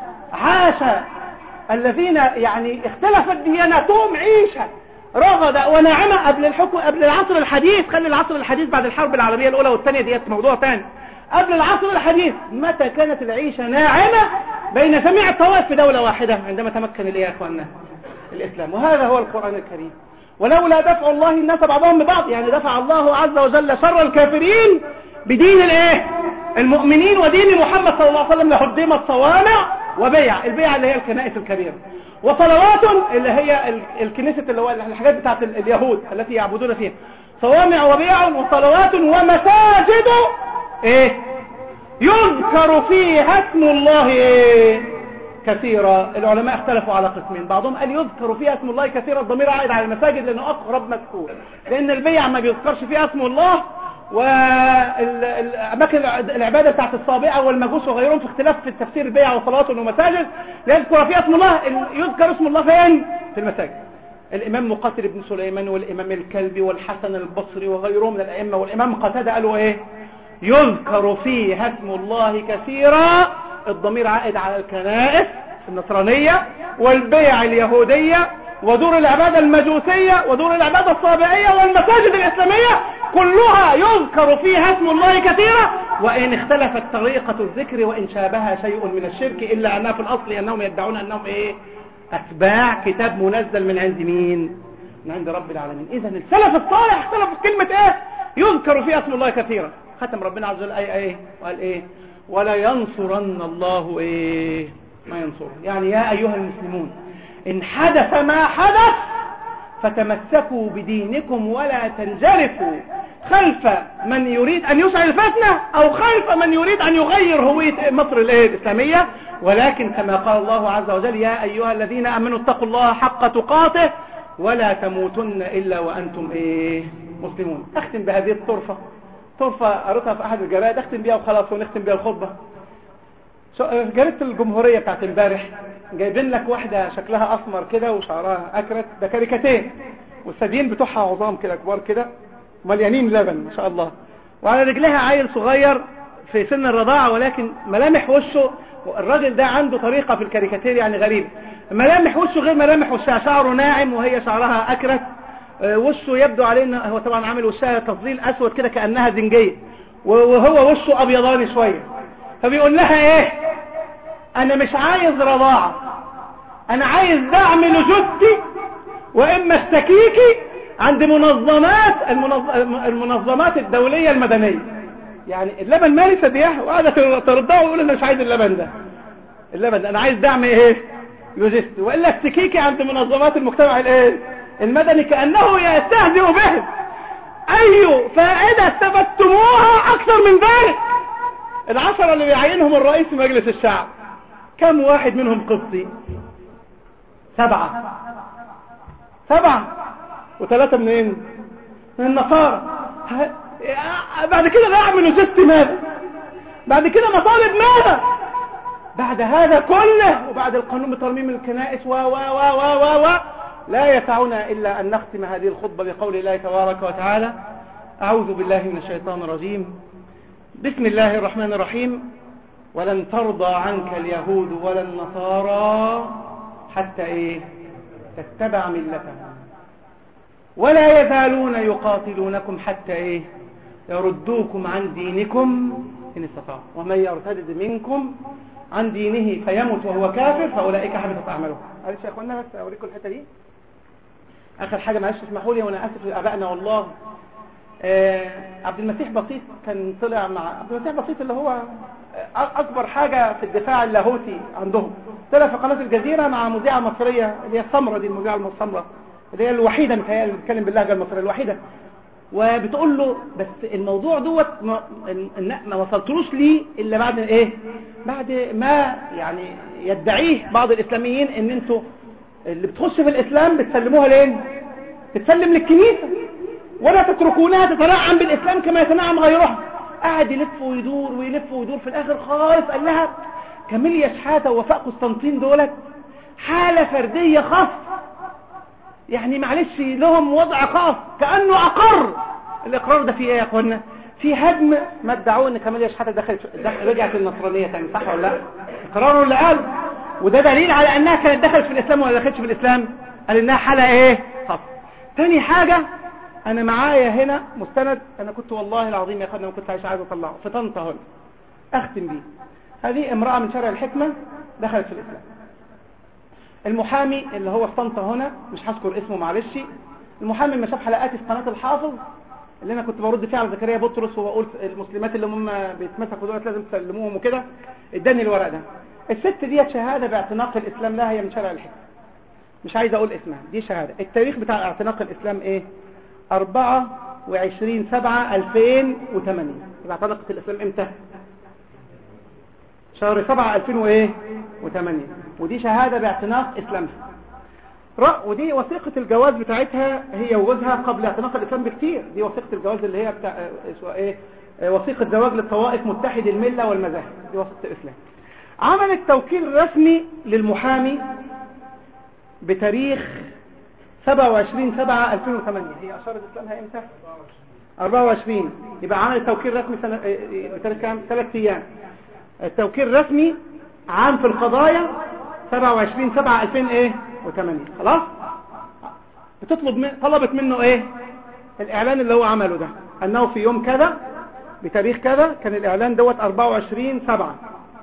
عاش الذين يعني اختلفت دياناتهم عيشة رغد وناعمة قبل الحكم قبل العصر الحديث خلي العصر الحديث بعد الحرب العالمية الأولى والثانية ديت موضوع ثاني قبل العصر الحديث متى كانت العيشة ناعمة بين جميع الطوائف في دولة واحدة عندما تمكن الإيه يا أخواننا الإسلام وهذا هو القرآن الكريم ولولا دفع الله الناس بعضهم ببعض يعني دفع الله عز وجل شر الكافرين بدين الايه المؤمنين ودين محمد صلى الله عليه وسلم لهدمت صوامع وبيع البيع اللي هي الكنائس الكبيرة وصلوات اللي هي الكنيسة اللي هو الحاجات بتاعت اليهود التي يعبدون فيها صوامع وبيع وصلوات ومساجد ايه يذكر فيها اسم الله ايه كثيرا العلماء اختلفوا على قسمين بعضهم قال يذكر فيها اسم الله كثيرا الضمير عائد على المساجد لانه اقرب مذكور لان البيع ما بيذكرش فيها اسم الله والأماكن العبادة بتاعت الصابئة والمجوس وغيرهم في اختلاف في التفسير البيع وصلوات ومساجد يذكر فيها اسم الله يذكر اسم الله فين في المساجد الإمام مقاتل بن سليمان والإمام الكلبي والحسن البصري وغيرهم من الأئمة والإمام قتادة قالوا إيه يذكر فيها اسم الله كثيرا الضمير عائد على الكنائس النصرانية والبيع اليهودية ودور العبادة المجوسية ودور العبادة الصابعية والمساجد الإسلامية كلها يذكر فيها اسم الله كثيرا وإن اختلفت طريقة الذكر وإن شابها شيء من الشرك إلا أنها في الأصل أنهم يدعون أنهم إيه أتباع كتاب منزل من عند مين من عند رب العالمين إذا السلف الصالح اختلف في كلمة إيه يذكر فيها اسم الله كثيرا ختم ربنا عز وجل أي أيه وقال إيه ولا ينصرن الله إيه ما ينصره يعني يا أيها المسلمون إن حدث ما حدث فتمسكوا بدينكم ولا تنجرفوا خلف من يريد ان يسعى الفتنة او خلف من يريد ان يغير هوية مصر الايه الاسلامية ولكن كما قال الله عز وجل يا ايها الذين امنوا اتقوا الله حق تقاته ولا تموتن الا وانتم ايه مسلمون اختم بهذه الطرفة طرفة قريتها في احد الجرائد اختم بيها وخلاص ونختم بيها الخطبة جريدة الجمهورية بتاعت امبارح جايبين لك واحدة شكلها اسمر كده وشعرها اكرت ده كاريكاتين والثديين بتوعها عظام كده كبار كده مليانين لبن ما شاء الله وعلى رجلها عيل صغير في سن الرضاعة ولكن ملامح وشه الراجل ده عنده طريقة في الكاريكاتير يعني غريبة ملامح وشه غير ملامح وشها شعره ناعم وهي شعرها اكرت وشه يبدو عليه ان هو طبعا عامل وشها تفضيل اسود كده كانها زنجيه وهو وشه ابيضاني شويه فبيقول لها ايه انا مش عايز رضاعه انا عايز دعم لجثتي واما استكيكي عند منظمات المنظمات الدوليه المدنيه يعني اللبن مالي ثديها وقاعده ترضعه ويقول انا مش عايز اللبن ده اللبن ده انا عايز دعم ايه لوجستي والا استكيكي عند منظمات المجتمع الايه المدني كأنه يستهزئ بهم أي فائدة استفدتموها أكثر من ذلك العشرة اللي بيعينهم الرئيس في مجلس الشعب كم واحد منهم قبطي سبعة سبعة وثلاثة منين من النصارى بعد كده لا يعملوا ست ماذا بعد كده مطالب ماذا بعد هذا كله وبعد القانون بترميم الكنائس و و و و و لا يسعنا إلا أن نختم هذه الخطبة بقول الله تبارك وتعالى أعوذ بالله من الشيطان الرجيم بسم الله الرحمن الرحيم ولن ترضى عنك اليهود ولا النصارى حتى إيه تتبع ملتهم ولا يزالون يقاتلونكم حتى إيه يردوكم عن دينكم إن استطاعوا ومن يرتد منكم عن دينه فيمت وهو كافر فأولئك حبطت أعمالهم معلش يا أخوانا بس أوريكم الحتة دي آخر حاجة معلش اسمحوا لي وأنا آسف لآبائنا والله آه عبد المسيح بسيط كان طلع مع عبد المسيح بسيط اللي هو أكبر حاجة في الدفاع اللاهوتي عندهم طلع في قناة الجزيرة مع مذيعة مصرية اللي هي السمرة دي المذيعة السمرة اللي هي الوحيدة متهيألي اللي بتتكلم باللهجة المصرية الوحيدة وبتقول له بس الموضوع دوت ما, ما وصلتلوش ليه الا بعد ايه بعد ما يعني يدعيه بعض الاسلاميين ان انتوا اللي بتخش في الاسلام بتسلموها لين بتسلم للكنيسة ولا تتركونها تتنعم بالاسلام كما يتنعم غيرها قعد يلف ويدور ويلف ويدور في الاخر خالص قال لها كاميليا شحاتة ووفاء قسطنطين دولت حالة فردية خاصة يعني معلش لهم وضع خاص كأنه أقر الإقرار ده فيه إيه يا أخوانا في هدم ما ادعوه ان كاميليا شحاتة دخلت دخل رجعت النصرانية تاني صح ولا لا إقراره اللي قال وده دليل على أنها كانت دخلت في الإسلام ولا دخلتش في الإسلام قال إنها حالة إيه خاصة تاني حاجة أنا معايا هنا مستند أنا كنت والله العظيم يا أخوانا ما كنت عايش عايز أطلعه في طنطا هنا أختم بيه هذه امرأة من شارع الحكمة دخلت في الإسلام المحامي اللي هو في طنطا هنا مش هذكر اسمه معلش المحامي لما شاف حلقاتي في قناة الحافظ اللي انا كنت برد فيها على زكريا بطرس وبقول المسلمات اللي هم بيتمسكوا دولت لازم تسلموهم وكده اداني الورق ده الست دي شهادة باعتناق الاسلام لها هي من شارع الحكمة مش عايز اقول اسمها دي شهادة التاريخ بتاع اعتناق الاسلام ايه 24 7 2008 يبقى اعتنقت الاسلام امتى شهر 7 2008 ودي شهادة باعتناق إسلامها ودي وثيقة الجواز بتاعتها هي وجوزها قبل اعتناق الإسلام بكتير دي وثيقة الجواز اللي هي بتاع ايه وثيقة زواج للطوائف متحد الملة والمذاهب دي وثيقة الإسلام عملت توكيل رسمي للمحامي بتاريخ 27 7 2008 هي أشارة إسلامها إمتى 24 يبقى عملت توكيل رسمي سنة بتاريخ كام 3 أيام التوكيل رسمي عام في القضايا 27 7 2008 خلاص بتطلب من طلبت منه ايه الاعلان اللي هو عمله ده انه في يوم كذا بتاريخ كذا كان الاعلان دوت 24 7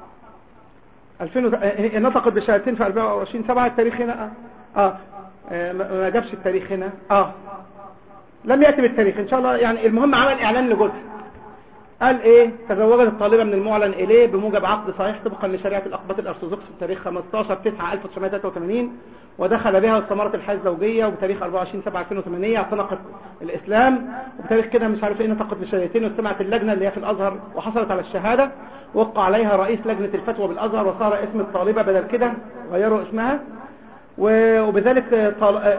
2000 نطقت بشهادتين في 24 7 التاريخ هنا اه, آه. ما جابش التاريخ هنا اه لم يأتي بالتاريخ ان شاء الله يعني المهم عمل اعلان لجوزها قال ايه تزوجت الطالبة من المعلن اليه بموجب عقد صحيح طبقا لشريعة الاقباط الارثوذكس بتاريخ 15 9 1983 ودخل بها واستمرت الحياة الزوجية وبتاريخ 24 7 2008 اعتنقت الاسلام وبتاريخ كده مش عارف ايه نطقت بشهادتين واستمعت اللجنة اللي هي في الازهر وحصلت على الشهادة وقع عليها رئيس لجنة الفتوى بالازهر وصار اسم الطالبة بدل كده غيروا اسمها وبذلك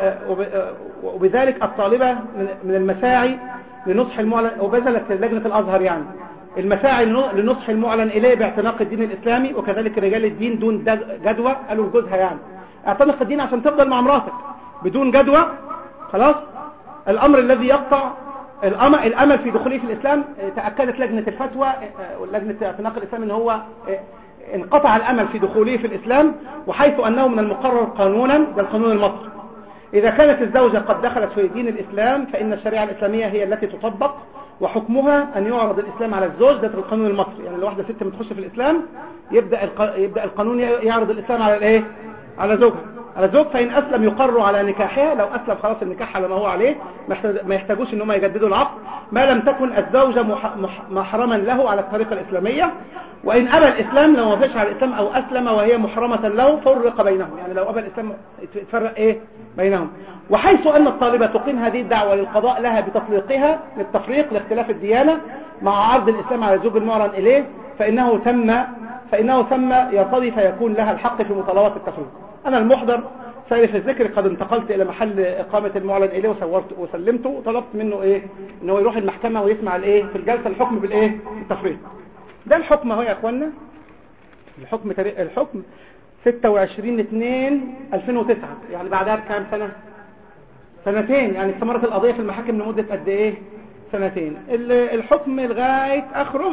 وبذلك الطالبة من المساعي لنصح المعلن وبذلت لجنة الازهر يعني المساعي لنصح المعلن اليه باعتناق الدين الاسلامي وكذلك رجال الدين دون جدوى قالوا لجوزها يعني اعتنق الدين عشان تفضل مع مراتك بدون جدوى خلاص الامر الذي يقطع الامل في دخوله في الاسلام تاكدت لجنه الفتوى لجنه اعتناق الاسلام ان هو انقطع الامل في دخوله في الاسلام وحيث انه من المقرر قانونا ده القانون المصري اذا كانت الزوجه قد دخلت في دين الاسلام فان الشريعه الاسلاميه هي التي تطبق وحكمها ان يعرض الاسلام على الزوج ده القانون المصري يعني لو واحده ست بتخش في الاسلام يبدا يبدا القانون يعرض الاسلام على الايه على زوجها على الزوج فإن أسلم يقر على نكاحها لو أسلم خلاص النكاح على ما هو عليه ما يحتاجوش إن هم يجددوا العقد ما لم تكن الزوجة محرما له على الطريقة الإسلامية وإن أبى الإسلام لو وافقش على الإسلام أو أسلم وهي محرمة له فرق بينهم يعني لو أبى الإسلام يتفرق إيه بينهم وحيث أن الطالبة تقيم هذه الدعوة للقضاء لها بتطليقها للتفريق لاختلاف الديانة مع عرض الإسلام على الزوج المعلن إليه فإنه تم فإنه ثم يرتضي فيكون لها الحق في مطالبة التفريق أنا المحضر سالف الذكر قد انتقلت إلى محل إقامة المعلن إليه وصورت وسلمته وطلبت منه إيه إنه يروح المحكمة ويسمع الإيه في الجلسة الحكم بالإيه بالتفريق ده الحكم اهو يا اخوانا الحكم تاريخ الحكم 26 2 2009 يعني بعدها بكام سنة سنتين يعني استمرت القضية في المحاكم لمدة قد ايه سنتين الحكم لغاية اخره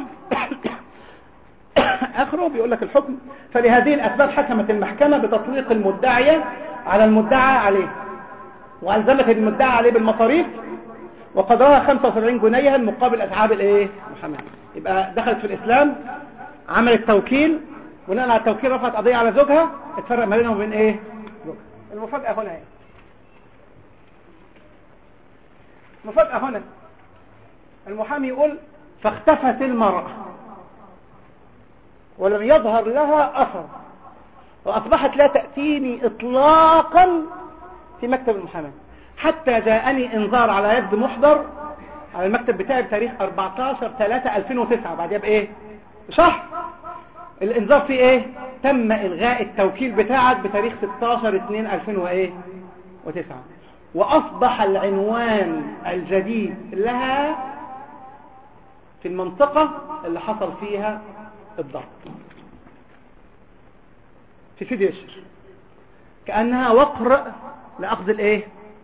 اخره بيقول لك الحكم فلهذه الاسباب حكمت المحكمة بتطليق المدعية على المدعى عليه والزمت المدعى عليه بالمصاريف وقدرها 75 جنيها مقابل اتعاب الايه محمد يبقى دخلت في الاسلام عملت توكيل بناء على التوكيل رفعت قضيه على زوجها اتفرق ما بينهم وبين ايه زوجها المفاجاه هنا ايه المفاجاه هنا المحامي يقول فاختفت المراه ولم يظهر لها اثر واصبحت لا تاتيني اطلاقا في مكتب المحاماه حتى جاءني انذار على يد محضر على المكتب بتاعي بتاريخ 14 3 2009 بعدها بايه شهر الانذار فيه ايه تم الغاء التوكيل بتاعك بتاريخ 16 2 2009 واصبح العنوان الجديد لها في المنطقة اللي حصل فيها الضغط في سيدي يشر كأنها وقر لأخذ الايه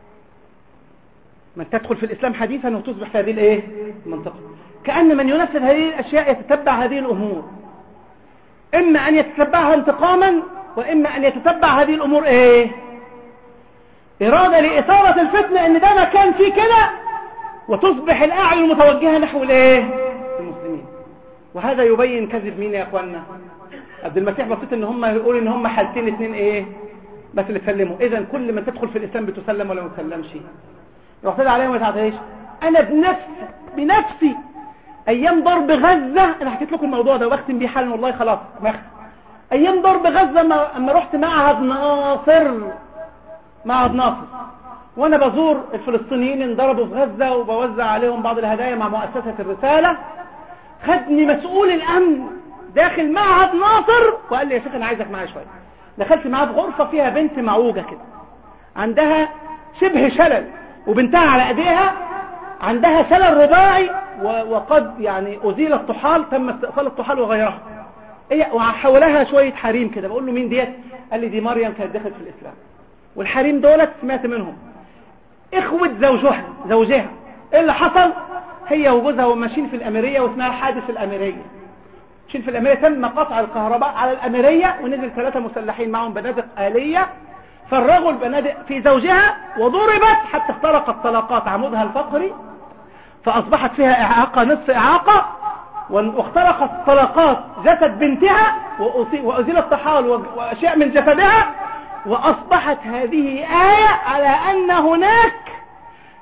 من تدخل في الإسلام حديثا وتصبح في هذه الايه المنطقة كأن من ينفذ هذه الأشياء يتتبع هذه الأمور إما أن يتتبعها انتقاما وإما أن يتتبع هذه الأمور إيه إرادة لإثارة الفتنة إن ده مكان فيه كده وتصبح الأعين متوجهة نحو الإيه المسلمين وهذا يبين كذب مين يا أخوانا عبد المسيح بسيط إن هم يقول إن هم حالتين اتنين إيه بس اللي تسلموا إذا كل من تدخل في الإسلام بتسلم ولا ما تسلمش رحت عليهم ما تعطيش أنا بنفسي بنفسي ايام ضرب غزة انا حكيت لكم الموضوع ده واختم بيه حالا والله خلاص مختم. ايام ضرب غزة اما رحت معهد ناصر معهد ناصر وانا بزور الفلسطينيين انضربوا في غزة وبوزع عليهم بعض الهدايا مع مؤسسة الرسالة خدني مسؤول الامن داخل معهد ناصر وقال لي يا شيخ انا عايزك معايا شوية دخلت معاه في غرفة فيها بنت معوجة كده عندها شبه شلل وبنتها على ايديها عندها شلل رباعي وقد يعني أزيل الطحال تم استئصال الطحال وغيرها هي وحولها شوية حريم كده بقول له مين ديت قال لي دي مريم كانت دخلت في الإسلام والحريم دولت سمعت منهم إخوة زوجها زوجها إيه اللي حصل هي وجوزها ماشيين في الأميرية واسمها حادث الأميرية ماشيين في الأميرية تم قطع الكهرباء على الأميرية ونزل ثلاثة مسلحين معهم بنادق آلية فرغوا البنادق في زوجها وضربت حتى اخترقت طلقات عمودها الفقري فأصبحت فيها إعاقة نصف إعاقة واخترقت طلقات جسد بنتها وأزيل الطحال وأشياء من جسدها وأصبحت هذه آية على أن هناك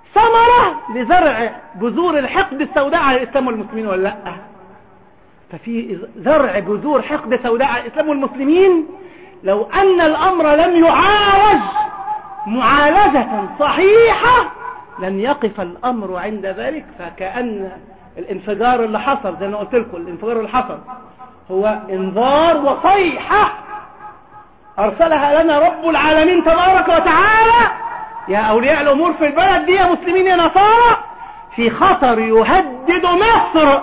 ثمرة لزرع بذور الحقد السوداء على الإسلام والمسلمين ولا لا ففي زرع بذور حقد سوداء على الإسلام والمسلمين لو أن الأمر لم يعالج معالجة صحيحة لن يقف الأمر عند ذلك فكأن الانفجار اللي حصل زي ما قلت لكم الانفجار اللي حصل هو انذار وصيحة أرسلها لنا رب العالمين تبارك وتعالى يا أولياء الأمور في البلد دي يا مسلمين يا نصارى في خطر يهدد مصر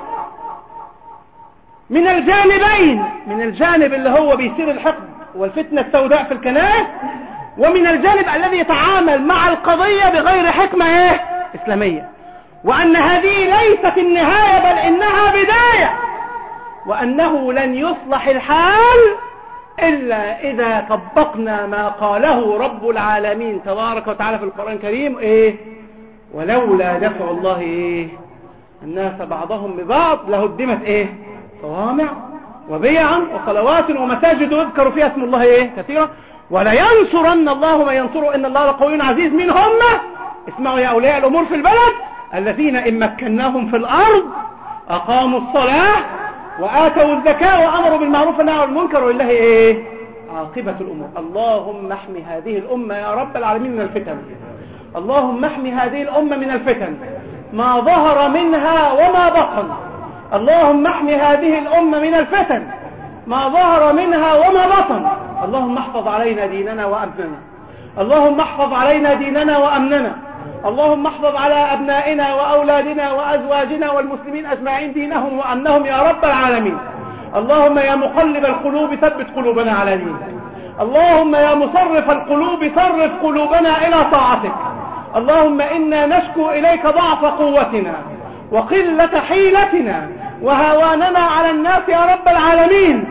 من الجانبين من الجانب اللي هو بيثير الحقد والفتنة السوداء في الكنائس ومن الجانب الذي يتعامل مع القضية بغير حكمة ايه اسلامية وان هذه ليست النهاية بل انها بداية وانه لن يصلح الحال الا اذا طبقنا ما قاله رب العالمين تبارك وتعالى في القرآن الكريم ايه ولولا دفع الله ايه الناس بعضهم ببعض لهدمت ايه صوامع وبيعا وصلوات ومساجد يذكر فيها اسم الله ايه كثيرا ولا ينصرن الله من ينصره ان الله لقوي عزيز من هم اسمعوا يا اولياء الامور في البلد الذين ان مكناهم في الارض اقاموا الصلاة واتوا الزكاة وامروا بالمعروف والنهي عن المنكر ولله ايه عاقبة الامور اللهم احمي هذه الامة يا رب العالمين من الفتن اللهم احمي هذه الامة من الفتن ما ظهر منها وما بطن اللهم احمي هذه الامة من الفتن ما ظهر منها وما بطن اللهم احفظ علينا ديننا وأمننا اللهم احفظ علينا ديننا وأمننا اللهم احفظ على أبنائنا وأولادنا وأزواجنا والمسلمين أجمعين دينهم وأمنهم يا رب العالمين اللهم يا مقلب القلوب ثبت قلوبنا على دينك اللهم يا مصرف القلوب صرف قلوبنا إلى طاعتك اللهم إنا نشكو إليك ضعف قوتنا وقلة حيلتنا وهواننا على الناس يا رب العالمين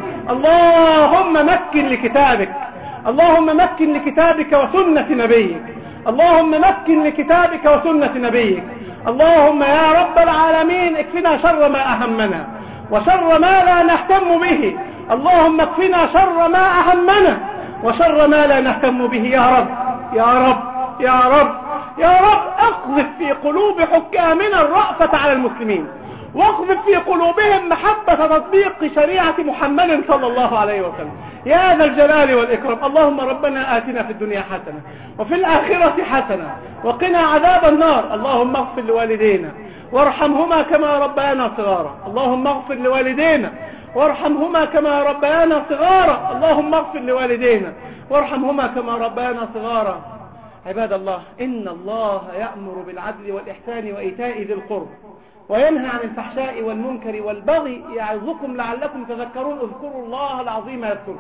اللهم مكن لكتابك اللهم مكن لكتابك وسنة نبيك اللهم مكن لكتابك وسنة نبيك اللهم يا رب العالمين اكفنا شر ما أهمنا وشر ما لا نهتم به اللهم اكفنا شر ما أهمنا وشر ما لا نهتم به يا رب يا رب يا رب يا رب اقذف في قلوب حكامنا الرأفة على المسلمين واقذف في قلوبهم محبة تطبيق شريعة محمد صلى الله عليه وسلم يا ذا الجلال والإكرام اللهم ربنا آتنا في الدنيا حسنة وفي الآخرة حسنة وقنا عذاب النار اللهم اغفر لوالدينا وارحمهما كما ربيانا صغارا اللهم اغفر لوالدينا وارحمهما كما ربيانا صغارا اللهم اغفر لوالدينا وارحمهما كما ربيانا صغارا عباد الله إن الله يأمر بالعدل والإحسان وإيتاء ذي القرب وينهى عن الفحشاء والمنكر والبغي يعظكم لعلكم تذكرون اذكروا الله العظيم يذكركم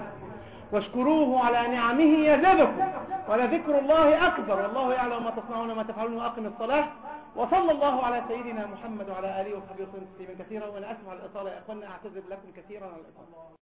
واشكروه على نعمه يزدكم ولذكر الله أكبر والله يعلم ما تصنعون ما تفعلون وأقم الصلاة وصلى الله على سيدنا محمد وعلى آله وصحبه وسلم كثيرا وأنا أسمع الإطالة يا أخوانا أعتذر لكم كثيرا على الإطالة